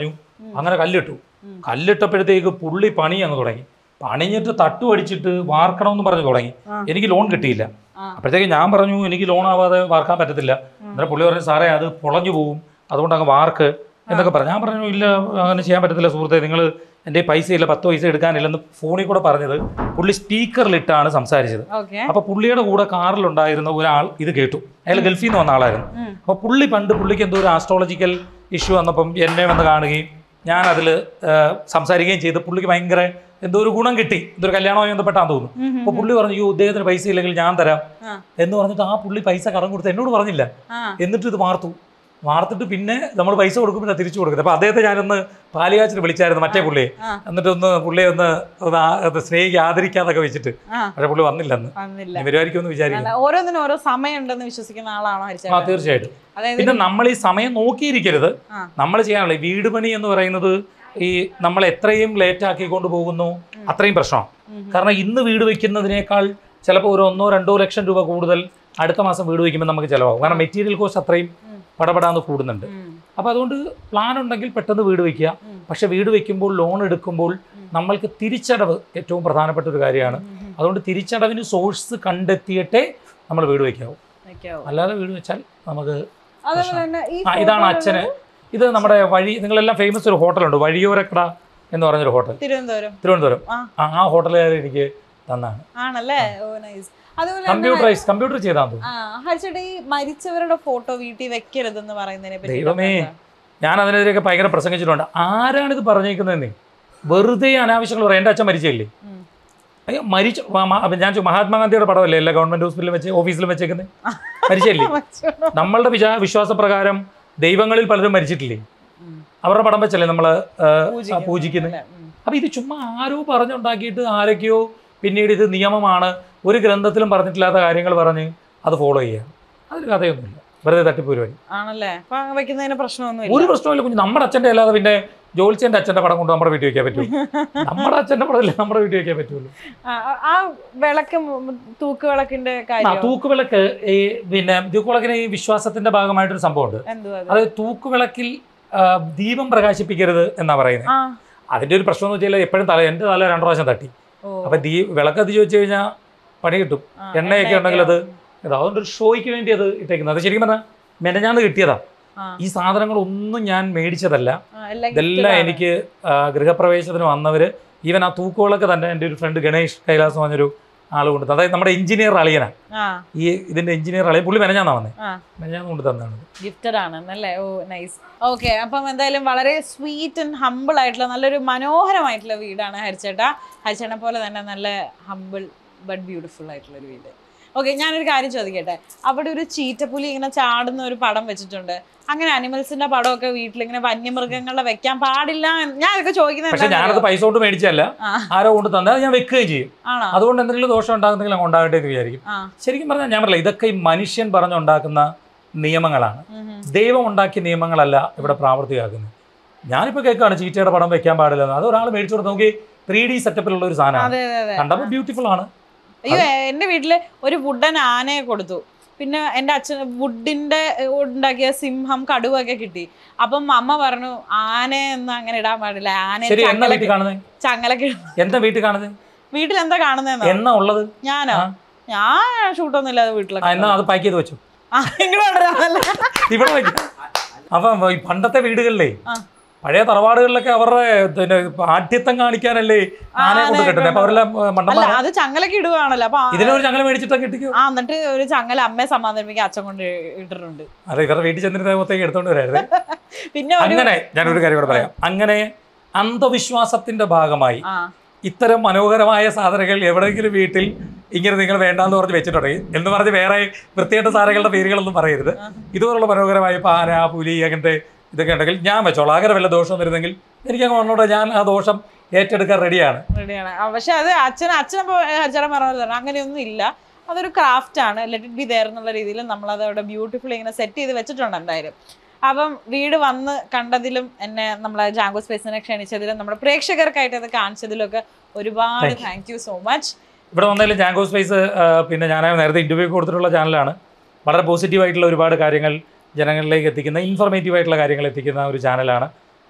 അങ്ങനെ കല്ലിട്ടു കല്ലിട്ടപ്പോഴത്തേക്ക് പുള്ളി പണി അങ്ങ് തുടങ്ങി പണിഞ്ഞിട്ട് തട്ടു അടിച്ചിട്ട് വാർക്കണമെന്ന് പറഞ്ഞു തുടങ്ങി ആ. എനിക്ക് ലോൺ കിട്ടിയില്ല ആ. അപ്പോഴത്തേക്ക് ഞാൻ പറഞ്ഞു എനിക്ക് ലോൺ ആവാതെ വാർക്കാൻ പറ്റത്തില്ല അന്നേരം പുള്ളി പറഞ്ഞു സാറേ അത് പൊളഞ്ഞു പോകും അതുകൊണ്ട് അങ്ങ് വാർക്ക് എന്നൊക്കെ പറഞ്ഞു ഞാൻ പറഞ്ഞു ഇല്ല അങ്ങനെ ചെയ്യാൻ പറ്റത്തില്ല സുഹൃത്തെ നിങ്ങൾ എൻ്റെ പൈസ ഇല്ല പത്ത് പൈസ എടുക്കാനില്ലെന്ന് ഫോണിൽ കൂടെ പറഞ്ഞത് പുള്ളി സ്പീക്കറിലിട്ടാണ് സംസാരിച്ചത് ഓക്കെ അപ്പൊ പുള്ളിയുടെ കൂടെ കാറിലുണ്ടായിരുന്ന ഒരാൾ ഇത് കേട്ടു അയാൾ ഗൾഫിൽ നിന്ന് വന്ന ആളായിരുന്നു ഉം. അപ്പൊ പുള്ളി പണ്ട് പുള്ളിക്ക് എന്തോ ഒരു ആസ്ട്രോളജിക്കൽ ഇഷ്യൂ വന്നപ്പം എന്നെ വന്ന് കാണുകയും ഞാൻ അതിൽ സംസാരിക്കുകയും ചെയ്ത് പുള്ളിക്ക് ഭയങ്കര എന്തോ ഒരു ഗുണം കിട്ടി എന്തൊരു കല്യാണവുമായി ബന്ധപ്പെട്ടാന്ന് തോന്നുന്നു അപ്പൊ പുള്ളി പറഞ്ഞു അയ്യോ ഇദ്ദേഹത്തിന് പൈസ ഇല്ലെങ്കിൽ ഞാൻ തരാം ആ. എന്ന് പറഞ്ഞിട്ട് ആ പുള്ളി പൈസ കടം കൊടുത്ത് എന്നോട് പറഞ്ഞില്ല ആ എന്നിട്ട് ഇത് വാർത്തു വാർത്തിട്ട് പിന്നെ നമ്മൾ പൈസ കൊടുക്കുമ്പോൾ തിരിച്ചു കൊടുക്കുന്നത് അപ്പൊ അദ്ദേഹത്തെ ഞാനൊന്ന് പാലിയാച്ചിന് വിളിച്ചായിരുന്നു മറ്റേ പുള്ളിയെ ആ. എന്നിട്ട് ഒന്ന് പുള്ളിയെ ഒന്ന് ഒന്ന് ആ- ഒന്ന് സ്നേഹിക്ക് ആദരിക്കാന്നൊക്കെ വെച്ചിട്ട് ആ പക്ഷെ പുള്ളി വന്നില്ല അന്ന് വന്നില്ല ഇനി വരുമായിരിക്കുമെന്ന് വിചാരിക്കുന്നു അല്ല, ഓരോന്നിനും ഓരോ സമയം ഉണ്ടെന്ന് വിശ്വസിക്കുന്ന ആളാണോ ആ ഹരിച്ചേട്ടൻ തീർച്ചയായിട്ടും അതായത് പിന്നെ നമ്മൾ ഈ സമയം നോക്കിയിരിക്കരുത് ആ. നമ്മൾ ചെയ്യാനുള്ള ഈ വീട് പണി എന്ന് പറയുന്നത് ഈ നമ്മൾ എത്രയും ലേറ്റ് ആക്കിക്കൊണ്ട് പോകുന്നു അത്രയും പ്രശ്നമാണ് ഉം. കാരണം ഇന്ന് വീട് വെക്കുന്നതിനേക്കാൾ ചിലപ്പോൾ ഒരു ഒന്നോ രണ്ടോ ലക്ഷം രൂപ കൂടുതൽ അടുത്ത മാസം വീട് വയ്ക്കുമ്പോൾ നമുക്ക് ചിലവാകും കാരണം മെറ്റീരിയൽ കോസ്റ്റ് അത്രയും ഉം. പടപടാന്ന് കൂടുന്നുണ്ട് ഉം. അപ്പോൾ അതുകൊണ്ട് പ്ലാൻ ഉണ്ടെങ്കിൽ പെട്ടെന്ന് വീട് വയ്ക്കുക ഉം. പക്ഷേ വീട് വെക്കുമ്പോൾ ലോൺ എടുക്കുമ്പോൾ നമ്മൾക്ക് തിരിച്ചടവ് ഏറ്റവും പ്രധാനപ്പെട്ട ഒരു കാര്യമാണ് ഉം. ഉം. അതുകൊണ്ട് തിരിച്ചടവിന് സോഴ്സ് കണ്ടെത്തിയിട്ടേ നമ്മൾ വീട് വയ്ക്കാവൂ ഒക്കെയാവും. അല്ലാതെ വീട് വെച്ചാൽ നമുക്ക് അതുപോലെ തന്നെ ഈ ആ ഇതാണ് photo അച്ഛന് ഇത് നമ്മുടെ വഴി നിങ്ങളെല്ലാം ഫേമസ് ഒരു ഹോട്ടലുണ്ട് വഴിയോരക്കട എന്ന് പറഞ്ഞൊരു ഹോട്ടൽ തിരുവനന്തപുരം തിരുവനന്തപുരം ആ. ആ ആ ഹോട്ടലുകാർ എനിക്ക് തന്നാണ് ആണല്ലേ ഓ നൈസ് അതുപോലെ തന്നെ കമ്പ്യൂട്ടറൈസ് കമ്പ്യൂട്ടർ ചെയ്താൽ തോന്നുന്നു ആ ഹരിച്ചേട്ടാ ഈ മരിച്ചവരുടെ ഫോട്ടോ വീട്ടിൽ വെക്കരുതെന്ന് പറയുന്നതിനെ പറ്റി ദൈവമേ ഞാൻ അതിനെതിരെയൊക്കെ ഭയങ്കര പ്രസംഗിച്ചിട്ടുണ്ട് ആരാണിത് പറഞ്ഞേക്കുന്നതെന്നേ വെറുതെ അനാവശ്യങ്ങൾ പറയാം എൻ്റെ അച്ഛൻ മരിച്ചില്ലേ ഉം. അയ്യോ മരിച്ചു മ- മ- അപ്പൊ ഞാൻ ചോ- മഹാത്മാഗാന്ധിയുടെ പടമല്ലേ എല്ലാ ഗവൺമെന്റ് ഹോസ്പിറ്റലിൽ വെച്ച് ഓഫീസിലും വെച്ചേക്കുന്നത് മരിച്ചില്ലേ നമ്മളുടെ വിശ്വാ വിശ്വാസപ്രകാരം ദൈവങ്ങളിൽ പലരും മരിച്ചിട്ടില്ലേ ഉം. അവരുടെ പടം വെച്ചല്ലേ നമ്മൾ പൂജിക്കുന്നത് പൂജിക്കുന്നത് അല്ലേ? ഉം. അപ്പൊ ഇത് ചുമ്മാ ആരോ പറഞ്ഞുണ്ടാക്കിയിട്ട് ആരൊക്കെയോ പിന്നീട് ഇത് നിയമമാണ് ഒരു ഗ്രന്ഥത്തിലും പറഞ്ഞിട്ടില്ലാത്ത കാര്യങ്ങൾ പറഞ്ഞ് അത് ഫോളോ ചെയ്യുക അതിൽ കഥയൊന്നുമില്ല വെറുതെ തട്ടിപ്പ് പരിപാടി ആണല്ലേ അപ്പൊ വെക്കുന്നതിന് പ്രശ്നമൊന്നുമില്ല ഒരു പ്രശ്നമില്ല കുഞ്ഞ് നമ്മുടെ അച്ഛൻ്റെ അല്ലാതെ പിന്നെ ജോത്സ്യൻ്റെ അച്ഛൻ്റെ പടം കൊണ്ട് നമ്മുടെ വീട്ടിൽ വെക്കാൻ പറ്റുമോ നമ്മുടെ അച്ഛൻ്റെ പടമല്ലേ നമ്മുടെ വീട്ടിൽ വെക്കാൻ പറ്റുള്ളൂ ആ, ആ- ആ വിളക്ക് മു- തൂക്ക് വിളക്കിന്റെ ആ കാര്യം തൂക്കുവിളക്ക് ഈ പിന്നെ തൂക്കുവിളക്കിന് ഈ വിശ്വാസത്തിന്റെ ഭാഗമായിട്ടൊരു സംഭവമുണ്ട് എന്തുവാ അത്? അത് തൂക്കുവിളക്കിൽ ആ, ദീപം പ്രകാശിപ്പിക്കരുത് എന്നാ പറയുന്നത് ആ അതിന്റെ ഒരു പ്രശ്നം എന്ന് വെച്ചാൽ എപ്പോഴും തല എൻ്റെ തല രണ്ടു പ്രാവശ്യം തട്ടി ഓ അപ്പൊ ദീ വിളക്ക് കത്തിച്ച് വെച്ച് കഴിഞ്ഞാൽ പണി കിട്ടും ആ, എണ്ണയൊക്കെ ഉണ്ടെങ്കിൽ അത് ഇത് അതുകൊണ്ട് ഒരു ഷോയ്ക്ക് വേണ്ടി അത് ഇട്ടേക്കുന്നത് അത് ശരിക്കും പറഞ്ഞാൽ മെനഞ്ഞാന്ന് കിട്ടിയതാ ആ, ഈ സാധനങ്ങളൊന്നും ഞാൻ മേടിച്ചതല്ല ആ, എല്ലാം ഇതെല്ലാം gift-കളാണ്. എനിക്ക് ആ, ഗൃഹപ്രവേശത്തിന് വന്നവര് ഈവൻ ആ തൂക്കുകളൊക്കെ തന്നെ എൻ്റെ ഒരു ഫ്രണ്ട് ഗണേഷ് കൈലാസ് എന്ന് പറഞ്ഞൊരു ആൾ കൊണ്ട് തന്നത്. അതായത് നമ്മുടെ എഞ്ചിനീയർ അളിയനാ ആ ഈ ഇതിന്റെ എഞ്ചിനീയർ അളിയൻ പുള്ളി മെനഞ്ഞാന്നാ വന്നേ ആ മെനഞ്ഞാന്ന് കൊണ്ട് തന്നതാണ് ഗിഫ്റ്റഡ് ആണ് അല്ലേ ഓ നൈസ് ഓക്കെ അപ്പം എന്തായാലും വളരെ സ്വീറ്റ് ആൻഡ് ഹമ്പിൾ ആയിട്ടുള്ള നല്ലൊരു മനോഹരമായിട്ടുള്ള വീടാണ് ഹരിച്ചേട്ടാ ഹരിച്ചേട്ടനെ പോലെ തന്നെ നല്ല ഹമ്പിൾ ബട്ട് ബ്യൂട്ടിഫുൾ ആയിട്ടുള്ള ഒരു വീട് ഓക്കെ ഞാനൊരു കാര്യം ചോദിക്കട്ടെ അവിടെ ഒരു ചീറ്റപ്പുലി ഇങ്ങനെ ചാടുന്ന ഒരു പടം വെച്ചിട്ടുണ്ട് അങ്ങനെ അനിമൽസിന്റെ പടമൊക്കെ വീട്ടിൽ ഇങ്ങനെ വന്യമൃഗങ്ങളുടെ വെക്കാൻ പാടില്ല എന്ന് ഞാൻ ഇതൊക്കെ ചോദിക്കുന്നത് പക്ഷെ ഞാനത് എന്താണെന്നറിയോ? പൈസ കൊണ്ട് മേടിച്ചല്ല ആ ആരോ കൊണ്ട് തന്നെ അത് ഞാൻ വെക്കുകയും ചെയ്യും ആണോ അതുകൊണ്ട് എന്തെങ്കിലും ദോഷം ഉണ്ടാകുന്നെങ്കിൽ അങ്ങ് ഉണ്ടാകട്ടെ എന്ന് വിചാരിക്കും ആ ശരിക്കും പറഞ്ഞാൽ ഞാൻ പറയില്ല ഇതൊക്കെ ഈ മനുഷ്യൻ പറഞ്ഞുണ്ടാക്കുന്ന നിയമങ്ങളാണ് ഉം ഉം. ദൈവം ഉണ്ടാക്കിയ നിയമങ്ങളല്ല ഇവിടെ പ്രാവർത്തികമാക്കുന്നത് ഞാനിപ്പോൾ കേൾക്കുകയാണ് ചീറ്റയുടെ പടം വെക്കാൻ പാടില്ലെന്ന് അത് ഒരാൾ മേടിച്ചു കൊടുത്ത് നോക്കി ത്രീ ഡി സെറ്റപ്പിലുള്ള ഒരു സാധനമാണ് അതെ അതെ അതെ കണ്ടപ്പോൾ ബ്യൂട്ടിഫുൾ ആണ് അയ്യോ എന്റെ വീട്ടില് ഒരു വുഡൻ ആനയെ കൊടുത്തു പിന്നെ എൻ്റെ അച്ഛൻ വുഡിന്റെ ഉണ്ടാക്കിയ സിംഹം കടുവൊക്കെ കിട്ടി അപ്പം അമ്മ പറഞ്ഞു ആനയൊന്നും അങ്ങനെ ഇടാൻ പാടില്ല ആന ശരി എന്നാ വീട്ടിൽ കാണുന്നത് ചങ്ങലൊക്കെ എന്താ വീട്ടിൽ കാണുന്നത് വീട്ടിൽ എന്താ കാണുന്നതെന്നോ എന്നാ ഉള്ളത് ഞാനോ ആ. ഞാൻ ഷൂട്ടൊന്നും ഇല്ലാതെ ആ, വീട്ടിലൊക്കെ എന്നാ അത് പാക്ക് ചെയ്ത് വെച്ചു ആ, ഇങ്ങോട്ട് കൊണ്ടുവരാമല്ലേ? ഇവിടെ വെക്കാം അപ്പം ഈ പണ്ടത്തെ വീടുകളിലേ ആ. പഴയ തറവാടുകളിലൊക്കെ അവരുടെ പിന്നെ ആഠ്യത്വം കാണിക്കാനല്ലേ ആനയെ കൊണ്ട് ആനയെ കെട്ടുന്നത് അപ്പൊ അവരെല്ലാം ഏ, അല്ല മണ്ടന്മാരാ അത് ചങ്ങലൊക്കെ ഇടുവാണല്ലോ അപ്പൊ ആ- ഇതിനൊരു ചങ്ങല മേടിച്ചിട്ടൊക്കെ ഇട്ടിക്കോ ആ എന്നിട്ട് ഒരു ചങ്ങല അമ്മയെ സമാധാനിപ്പിക്കാൻ അച്ഛൻ കൊണ്ട് ഇട്ടിട്ടുണ്ട് അതെ ഇവരുടെ വീട്ടിൽ ചെന്നിരുന്നത്തേക്ക് എടുത്തോണ്ട് വരായിരുന്നു പിന്നെ ഒരു അങ്ങനെ ഞാനൊരു കാര്യം കൂടെ പറയാം അങ്ങനെ അന്ധവിശ്വാസത്തിന്റെ ഭാഗമായി ആ ഇത്തരം മനോഹരമായ സാധനങ്ങൾ എവിടെയെങ്കിലും വീട്ടിൽ ഇങ്ങനെ നിങ്ങൾ വേണ്ടാന്ന് പറഞ്ഞ് വെച്ചിട്ടുണ്ടെങ്കിൽ എന്ന് പറഞ്ഞ് വേറെ വൃത്തിയായിട്ട സാധനങ്ങളുടെ പേരുകളൊന്നും പറയരുത് ഇതുപോലുള്ള മനോഹരമായ പാന പുലി അങ്ങനത്തെ ഇതൊക്കെ ഉണ്ടെങ്കിൽ ഞാൻ വെച്ചോളാം അങ്ങനെ വല്ല ദോഷം വരുന്നെങ്കിൽ എനിക്ക് അങ്ങ് വന്നോട്ടെ ഞാൻ ആ ദോഷം ഏറ്റെടുക്കാൻ റെഡിയാണ് റെഡിയാണ് പക്ഷെ അത് അച്ഛൻ അച്ഛനപ്പോ ഹരിച്ചേട്ടൻ പറഞ്ഞത് അങ്ങനെയൊന്നും ഇല്ല അതൊരു ക്രാഫ്റ്റ് ആണ് ലെറ്റ് ഇറ്റ് ബി ദയർ എന്നുള്ള രീതിയിൽ നമ്മളത് അവിടെ ബ്യൂട്ടിഫുൾ ഇങ്ങനെ സെറ്റ് ചെയ്ത് വെച്ചിട്ടുണ്ട് എന്തായാലും അപ്പം വീട് വന്ന് കണ്ടതിലും എന്നെ നമ്മളെ ജാങ്കോ സ്പേസിനെ ക്ഷണിച്ചതിലും നമ്മുടെ പ്രേക്ഷകർക്കായിട്ട് അത് കാണിച്ചതിലും ഒക്കെ ഒരുപാട് Thank you. Thank you so much ഇവിടെ വന്നാലും ജാങ്കോ സ്പേസ് പിന്നെ ഞാൻ നേരത്തെ ഇൻ്റർവ്യൂ കൊടുത്തിട്ടുള്ള ചാനലാണ് വളരെ പോസിറ്റീവായിട്ടുള്ള ഒരുപാട് കാര്യങ്ങൾ ജനങ്ങളിലേക്ക് എത്തിക്കുന്ന ഇൻഫോർമേറ്റീവ് ആയിട്ടുള്ള കാര്യങ്ങൾ എത്തിക്കുന്ന ഒരു ചാനലാണ്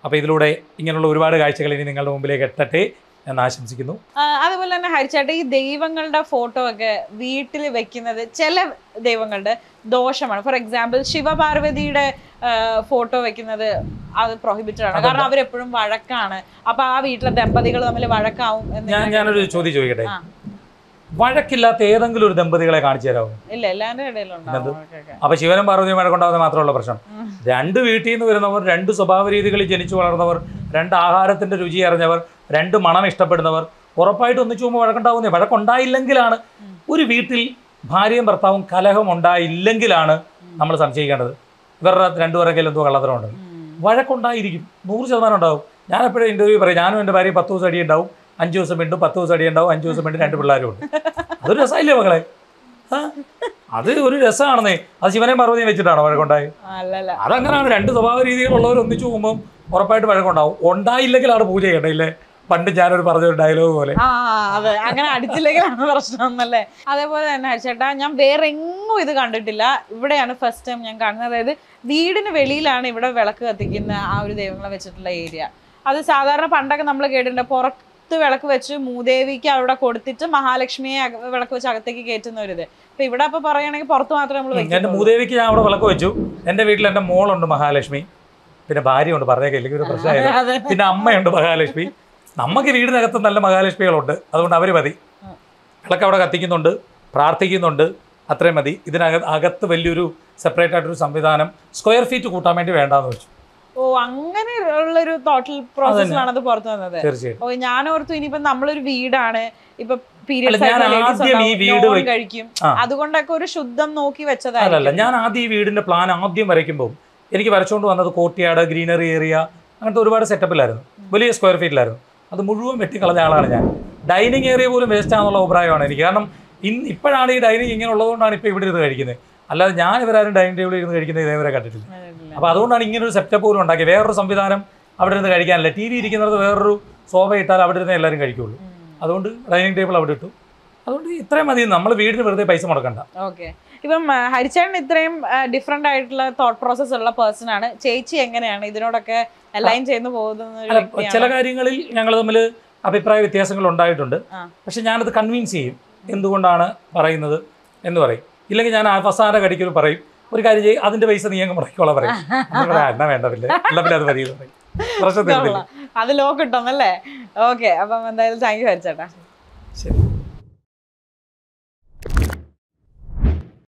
അപ്പോൾ ഇതിലൂടെ ഇങ്ങനെയുള്ള ഒരുപാട് കാഴ്ചകൾ ഇനി നിങ്ങളുടെ മുമ്പിലേക്ക് എത്തട്ടെ എന്ന് ആശംസിക്കുന്നു ആ, അതുപോലെ തന്നെ ഹരിച്ചേട്ട ഈ ദൈവങ്ങളുടെ ഫോട്ടോ ഒക്കെ വീട്ടിൽ വെക്കുന്നത് ചില ദൈവങ്ങളുടെ ദോഷമാണ് ഫോർ എക്സാമ്പിൾ ശിവപാർവതിയുടെ ഫോട്ടോ വെക്കുന്നത് അത് പ്രൊഹിബിറ്റഡ് ആണ് കാരണം അവരെപ്പോഴും വഴക്കാണ് അപ്പൊ ആ വീട്ടിലെ ദമ്പതികൾ തമ്മിൽ വഴക്കാവും എന്ന് ഞാൻ ഞാനൊരു ചോദ്യം ചോദിക്കട്ടെ ആ. വഴക്കില്ലാത്ത ഏതെങ്കിലും ഒരു ദമ്പതികളെ കാണിച്ചു തരാമോ ഇല്ല എല്ലാവരുടെ ഇടയിലുണ്ടാവും എന്ത്? വഴക്കൊക്കെ. അപ്പൊ ശിവനും പാർവതിയും വഴക്കുണ്ടാവുന്ന മാത്രമുള്ള പ്രശ്നം രണ്ട് വീട്ടിൽ നിന്ന് വരുന്നവർ രണ്ട് സ്വഭാവ രീതികളിൽ ജനിച്ചു വളർന്നവർ രണ്ട് ആഹാരത്തിന്റെ രുചി അറിഞ്ഞവർ രണ്ട് മണം ഇഷ്ടപ്പെടുന്നവർ ഉറപ്പായിട്ട് ഒന്നിച്ചു പോകുമ്പോൾ വഴക്കുണ്ടാവുന്നേ വഴക്കുണ്ടായില്ലെങ്കിലാണ് ഒരു വീട്ടിൽ ഭാര്യയും ഭർത്താവും കലഹം ഉണ്ടായില്ലെങ്കിലാണ് നമ്മൾ സംശയിക്കേണ്ടത് ഇവരുടെ രണ്ടുപേരുടെ കയ്യിൽ എന്തോ കള്ളത്തരമുണ്ട് വഴക്കുണ്ടായിരിക്കും നൂറ് ശതമാനം ഉണ്ടാവും ഞാൻ എപ്പോഴും ഇന്റർവ്യൂ പറയും ഞാനും എൻ്റെ ഭാര്യ പത്ത് ദിവസം അടി ഉണ്ടാവും അഞ്ച് ദിവസം മിണ്ടും പത്ത് ദിവസം അടി ഉണ്ടാവും അഞ്ച് ദിവസം മിണ്ടും രണ്ട് പിള്ളേരും ഉണ്ട് അതൊരു രസമില്ലേ മകളെ ആ? അത് ഒരു രസമാണെന്നേ അത് ശിവനെയും പാർവതിയും വെച്ചിട്ടാണോ വഴക്കുണ്ടായി അല്ലല്ല അതങ്ങനെയാണ് രണ്ട് സ്വഭാവ രീതികളുള്ളവർ ഒന്നിച്ചു പോകുമ്പോൾ ഉറപ്പായിട്ട് വഴക്കുണ്ടാവും ഉണ്ടായില്ലെങ്കിലാണ് പൂജ ചെയ്യേണ്ടത് ഇല്ലേ പണ്ട് ഞാനൊരു പറഞ്ഞൊരു ഡയലോഗ് പോലെ ആ അതെ അങ്ങനെ അടിച്ചില്ലെങ്കിലാണ് പ്രശ്നം എന്നല്ലേ അതേപോലെ തന്നെ ഹരിച്ചേട്ടാ ഞാൻ വേറെ എങ്ങും ഇത് കണ്ടിട്ടില്ല ഇവിടെയാണ് ഫസ്റ്റ് ടൈം ഞാൻ കാണുന്നത് അതായത് വീടിന് വെളിയിലാണ് ഇവിടെ വിളക്ക് കത്തിക്കുന്ന ആ ഒരു ദൈവങ്ങളെ വെച്ചിട്ടുള്ള ഏരിയ അത് സാധാരണ പണ്ടൊക്കെ നമ്മൾ കേട്ടിട്ടുണ്ട് പുറത്ത് വിളക്ക് വെച്ച് മൂദേവിക്ക് അവിടെ കൊടുത്തിട്ട് മഹാലക്ഷ്മിയെ അക- വിളക്ക് വെച്ച് അകത്തേക്ക് കയറ്റുന്ന ഒരു ഇത് ഇപ്പൊ ഇവിടെ അപ്പൊ പറയുകയാണെങ്കിൽ പുറത്ത് മാത്രമേ നമ്മൾ എൻ്റെ വെക്കുന്നുള്ളൂ മൂദേവിക്ക് ഞാൻ അവിടെ വിളക്ക് വെച്ചു എൻ്റെ വീട്ടിൽ എൻ്റെ മോളുണ്ട് മഹാലക്ഷ്മി പിന്നെ ഭാര്യയുണ്ട് പറഞ്ഞേക്കാം ഇല്ലെങ്കിൽ ഒരു പ്രശ്നമായത് അതെ പിന്നെ അമ്മയുണ്ട് മഹാലക്ഷ്മി നമുക്ക് വീടിനകത്ത് നല്ല മഹാലക്ഷ്മികളുണ്ട് അതുകൊണ്ട് അവർ മതി വിളക്ക് അവിടെ കത്തിക്കുന്നുണ്ട് പ്രാർത്ഥിക്കുന്നുണ്ട് അത്രയും മതി ഇതിനക അകത്ത് വലിയൊരു സെപ്പറേറ്റ് ആയിട്ടൊരു സംവിധാനം സ്ക്വയർ ഫീറ്റ് കൂട്ടാൻ വേണ്ടി വേണ്ടാന്ന് വെച്ചു ഓ അങ്ങനെ ഉള്ളൊരു തോട്ടൽ പ്രോസസ്സിലാണ് അത് പുറത്ത് വന്നത് തീർച്ചയായിട്ടും ഓ ഞാൻ ഓർത്തു ഇനിയിപ്പോ നമ്മളൊരു വീടാണ് ഇപ്പൊ അല്ല, പീരിയഡ്സ് ഞാൻ ആദ്യം ഈ വീട് വെ- കഴിക്കും ആ. അതുകൊണ്ടൊക്കെ ഒരു ശുദ്ധം നോക്കി അല്ലല്ല വെച്ചതായിരിക്കും ഞാൻ ആദ്യം ഈ വീടിന്റെ പ്ലാൻ ആദ്യം വരയ്ക്കുമ്പോൾ എനിക്ക് വരച്ചുകൊണ്ട് വന്നത് കോർട്ട്യാർഡ് ഗ്രീനറി ഏരിയ അങ്ങനത്തെ ഒരുപാട് സെറ്റപ്പിലായിരുന്നു വലിയ സ്ക്വയർ ഫീറ്റിലായിരുന്നു അത് മുഴുവൻ വെട്ടിക്കളഞ്ഞ ആളാണ് ഞാൻ ഡൈനിങ് ഏരിയ പോലും വേസ്റ്റ് ആണെന്നുള്ള അഭിപ്രായമാണ് എനിക്ക് കാരണം ഇന്ന് ഇപ്പോഴാണ് ഈ ഡൈനിങ് ഇങ്ങനെ ഉള്ളതുകൊണ്ടാണ് ഇപ്പോൾ ഇവിടെ ഇരുന്ന് കഴിക്കുന്നത് അല്ലാതെ ഞാൻ ഇവരാരും ഡൈനിങ് ടേബിളിൽ ഇരുന്ന് കഴിക്കുന്നത് ഇതേവരെ കണ്ടിട്ടില്ല അപ്പോൾ അതുകൊണ്ടാണ് ഇങ്ങനെ ഒരു സെറ്റപ്പ് പോലും ഉണ്ടാക്കിയത് വേറൊരു സംവിധാനം അവിടെ ഇരുന്ന് കഴിക്കാനില്ല ടി വി ഇരിക്കുന്നത് വേറൊരു സോഫ ഇട്ടാൽ അവിടെ ഇരുന്ന് എല്ലാവരും കഴിക്കുള്ളൂ അതുകൊണ്ട് ഡൈനിങ് ടേബിൾ അവിടെ ഇട്ടു അതുകൊണ്ട് ഇത്രയും മതി നമ്മൾ വീടിന് വെറുതെ പൈസ മുടക്കണ്ട ഓക്കെ ഇപ്പം ആ, ഹരിച്ചേട്ടൻ ഇത്രയും ഡിഫറെന്റ് ആയിട്ടുള്ള തോട്ട് പ്രോസസ് ഉള്ള പേഴ്സൺ ആണ് ചേച്ചി എങ്ങനെയാണ് ഇതിനോടൊക്കെ അലൈൻ ചെയ്തു പോകുന്ന ഒരു അല്ല വ്യക്തിയാണ് ചില കാര്യങ്ങളിൽ ഞങ്ങൾ തമ്മിൽ അഭിപ്രായ വ്യത്യാസങ്ങൾ ഉണ്ടായിട്ടുണ്ട് ആ. പക്ഷെ ഞാനത് കൺവിൻസ് ചെയ്യും എന്തുകൊണ്ടാണ് പറയുന്നത് എന്ന് പറയും ഇല്ലെങ്കിൽ ഞാൻ അവസാന കടിക്കൽ പറയും ഒരു കാര്യം ചെയ്യും അതിന്റെ പൈസ നീ അങ്ങ് മുടക്കിക്കോളാം പറയും അപ്പോൾ പറയാം, എന്നാ വേണ്ട പിന്നെ എന്നാ പിന്നെ അത് മതി എന്ന് പറയും പ്രശ്നം തീർന്നില്ല കൊള്ളാം. അത് ലോ കിട്ടുന്നല്ലേ ഓക്കെ അപ്പം എന്തായാലും താങ്ക് യു ഹരിച്ചേട്ടാ ശരി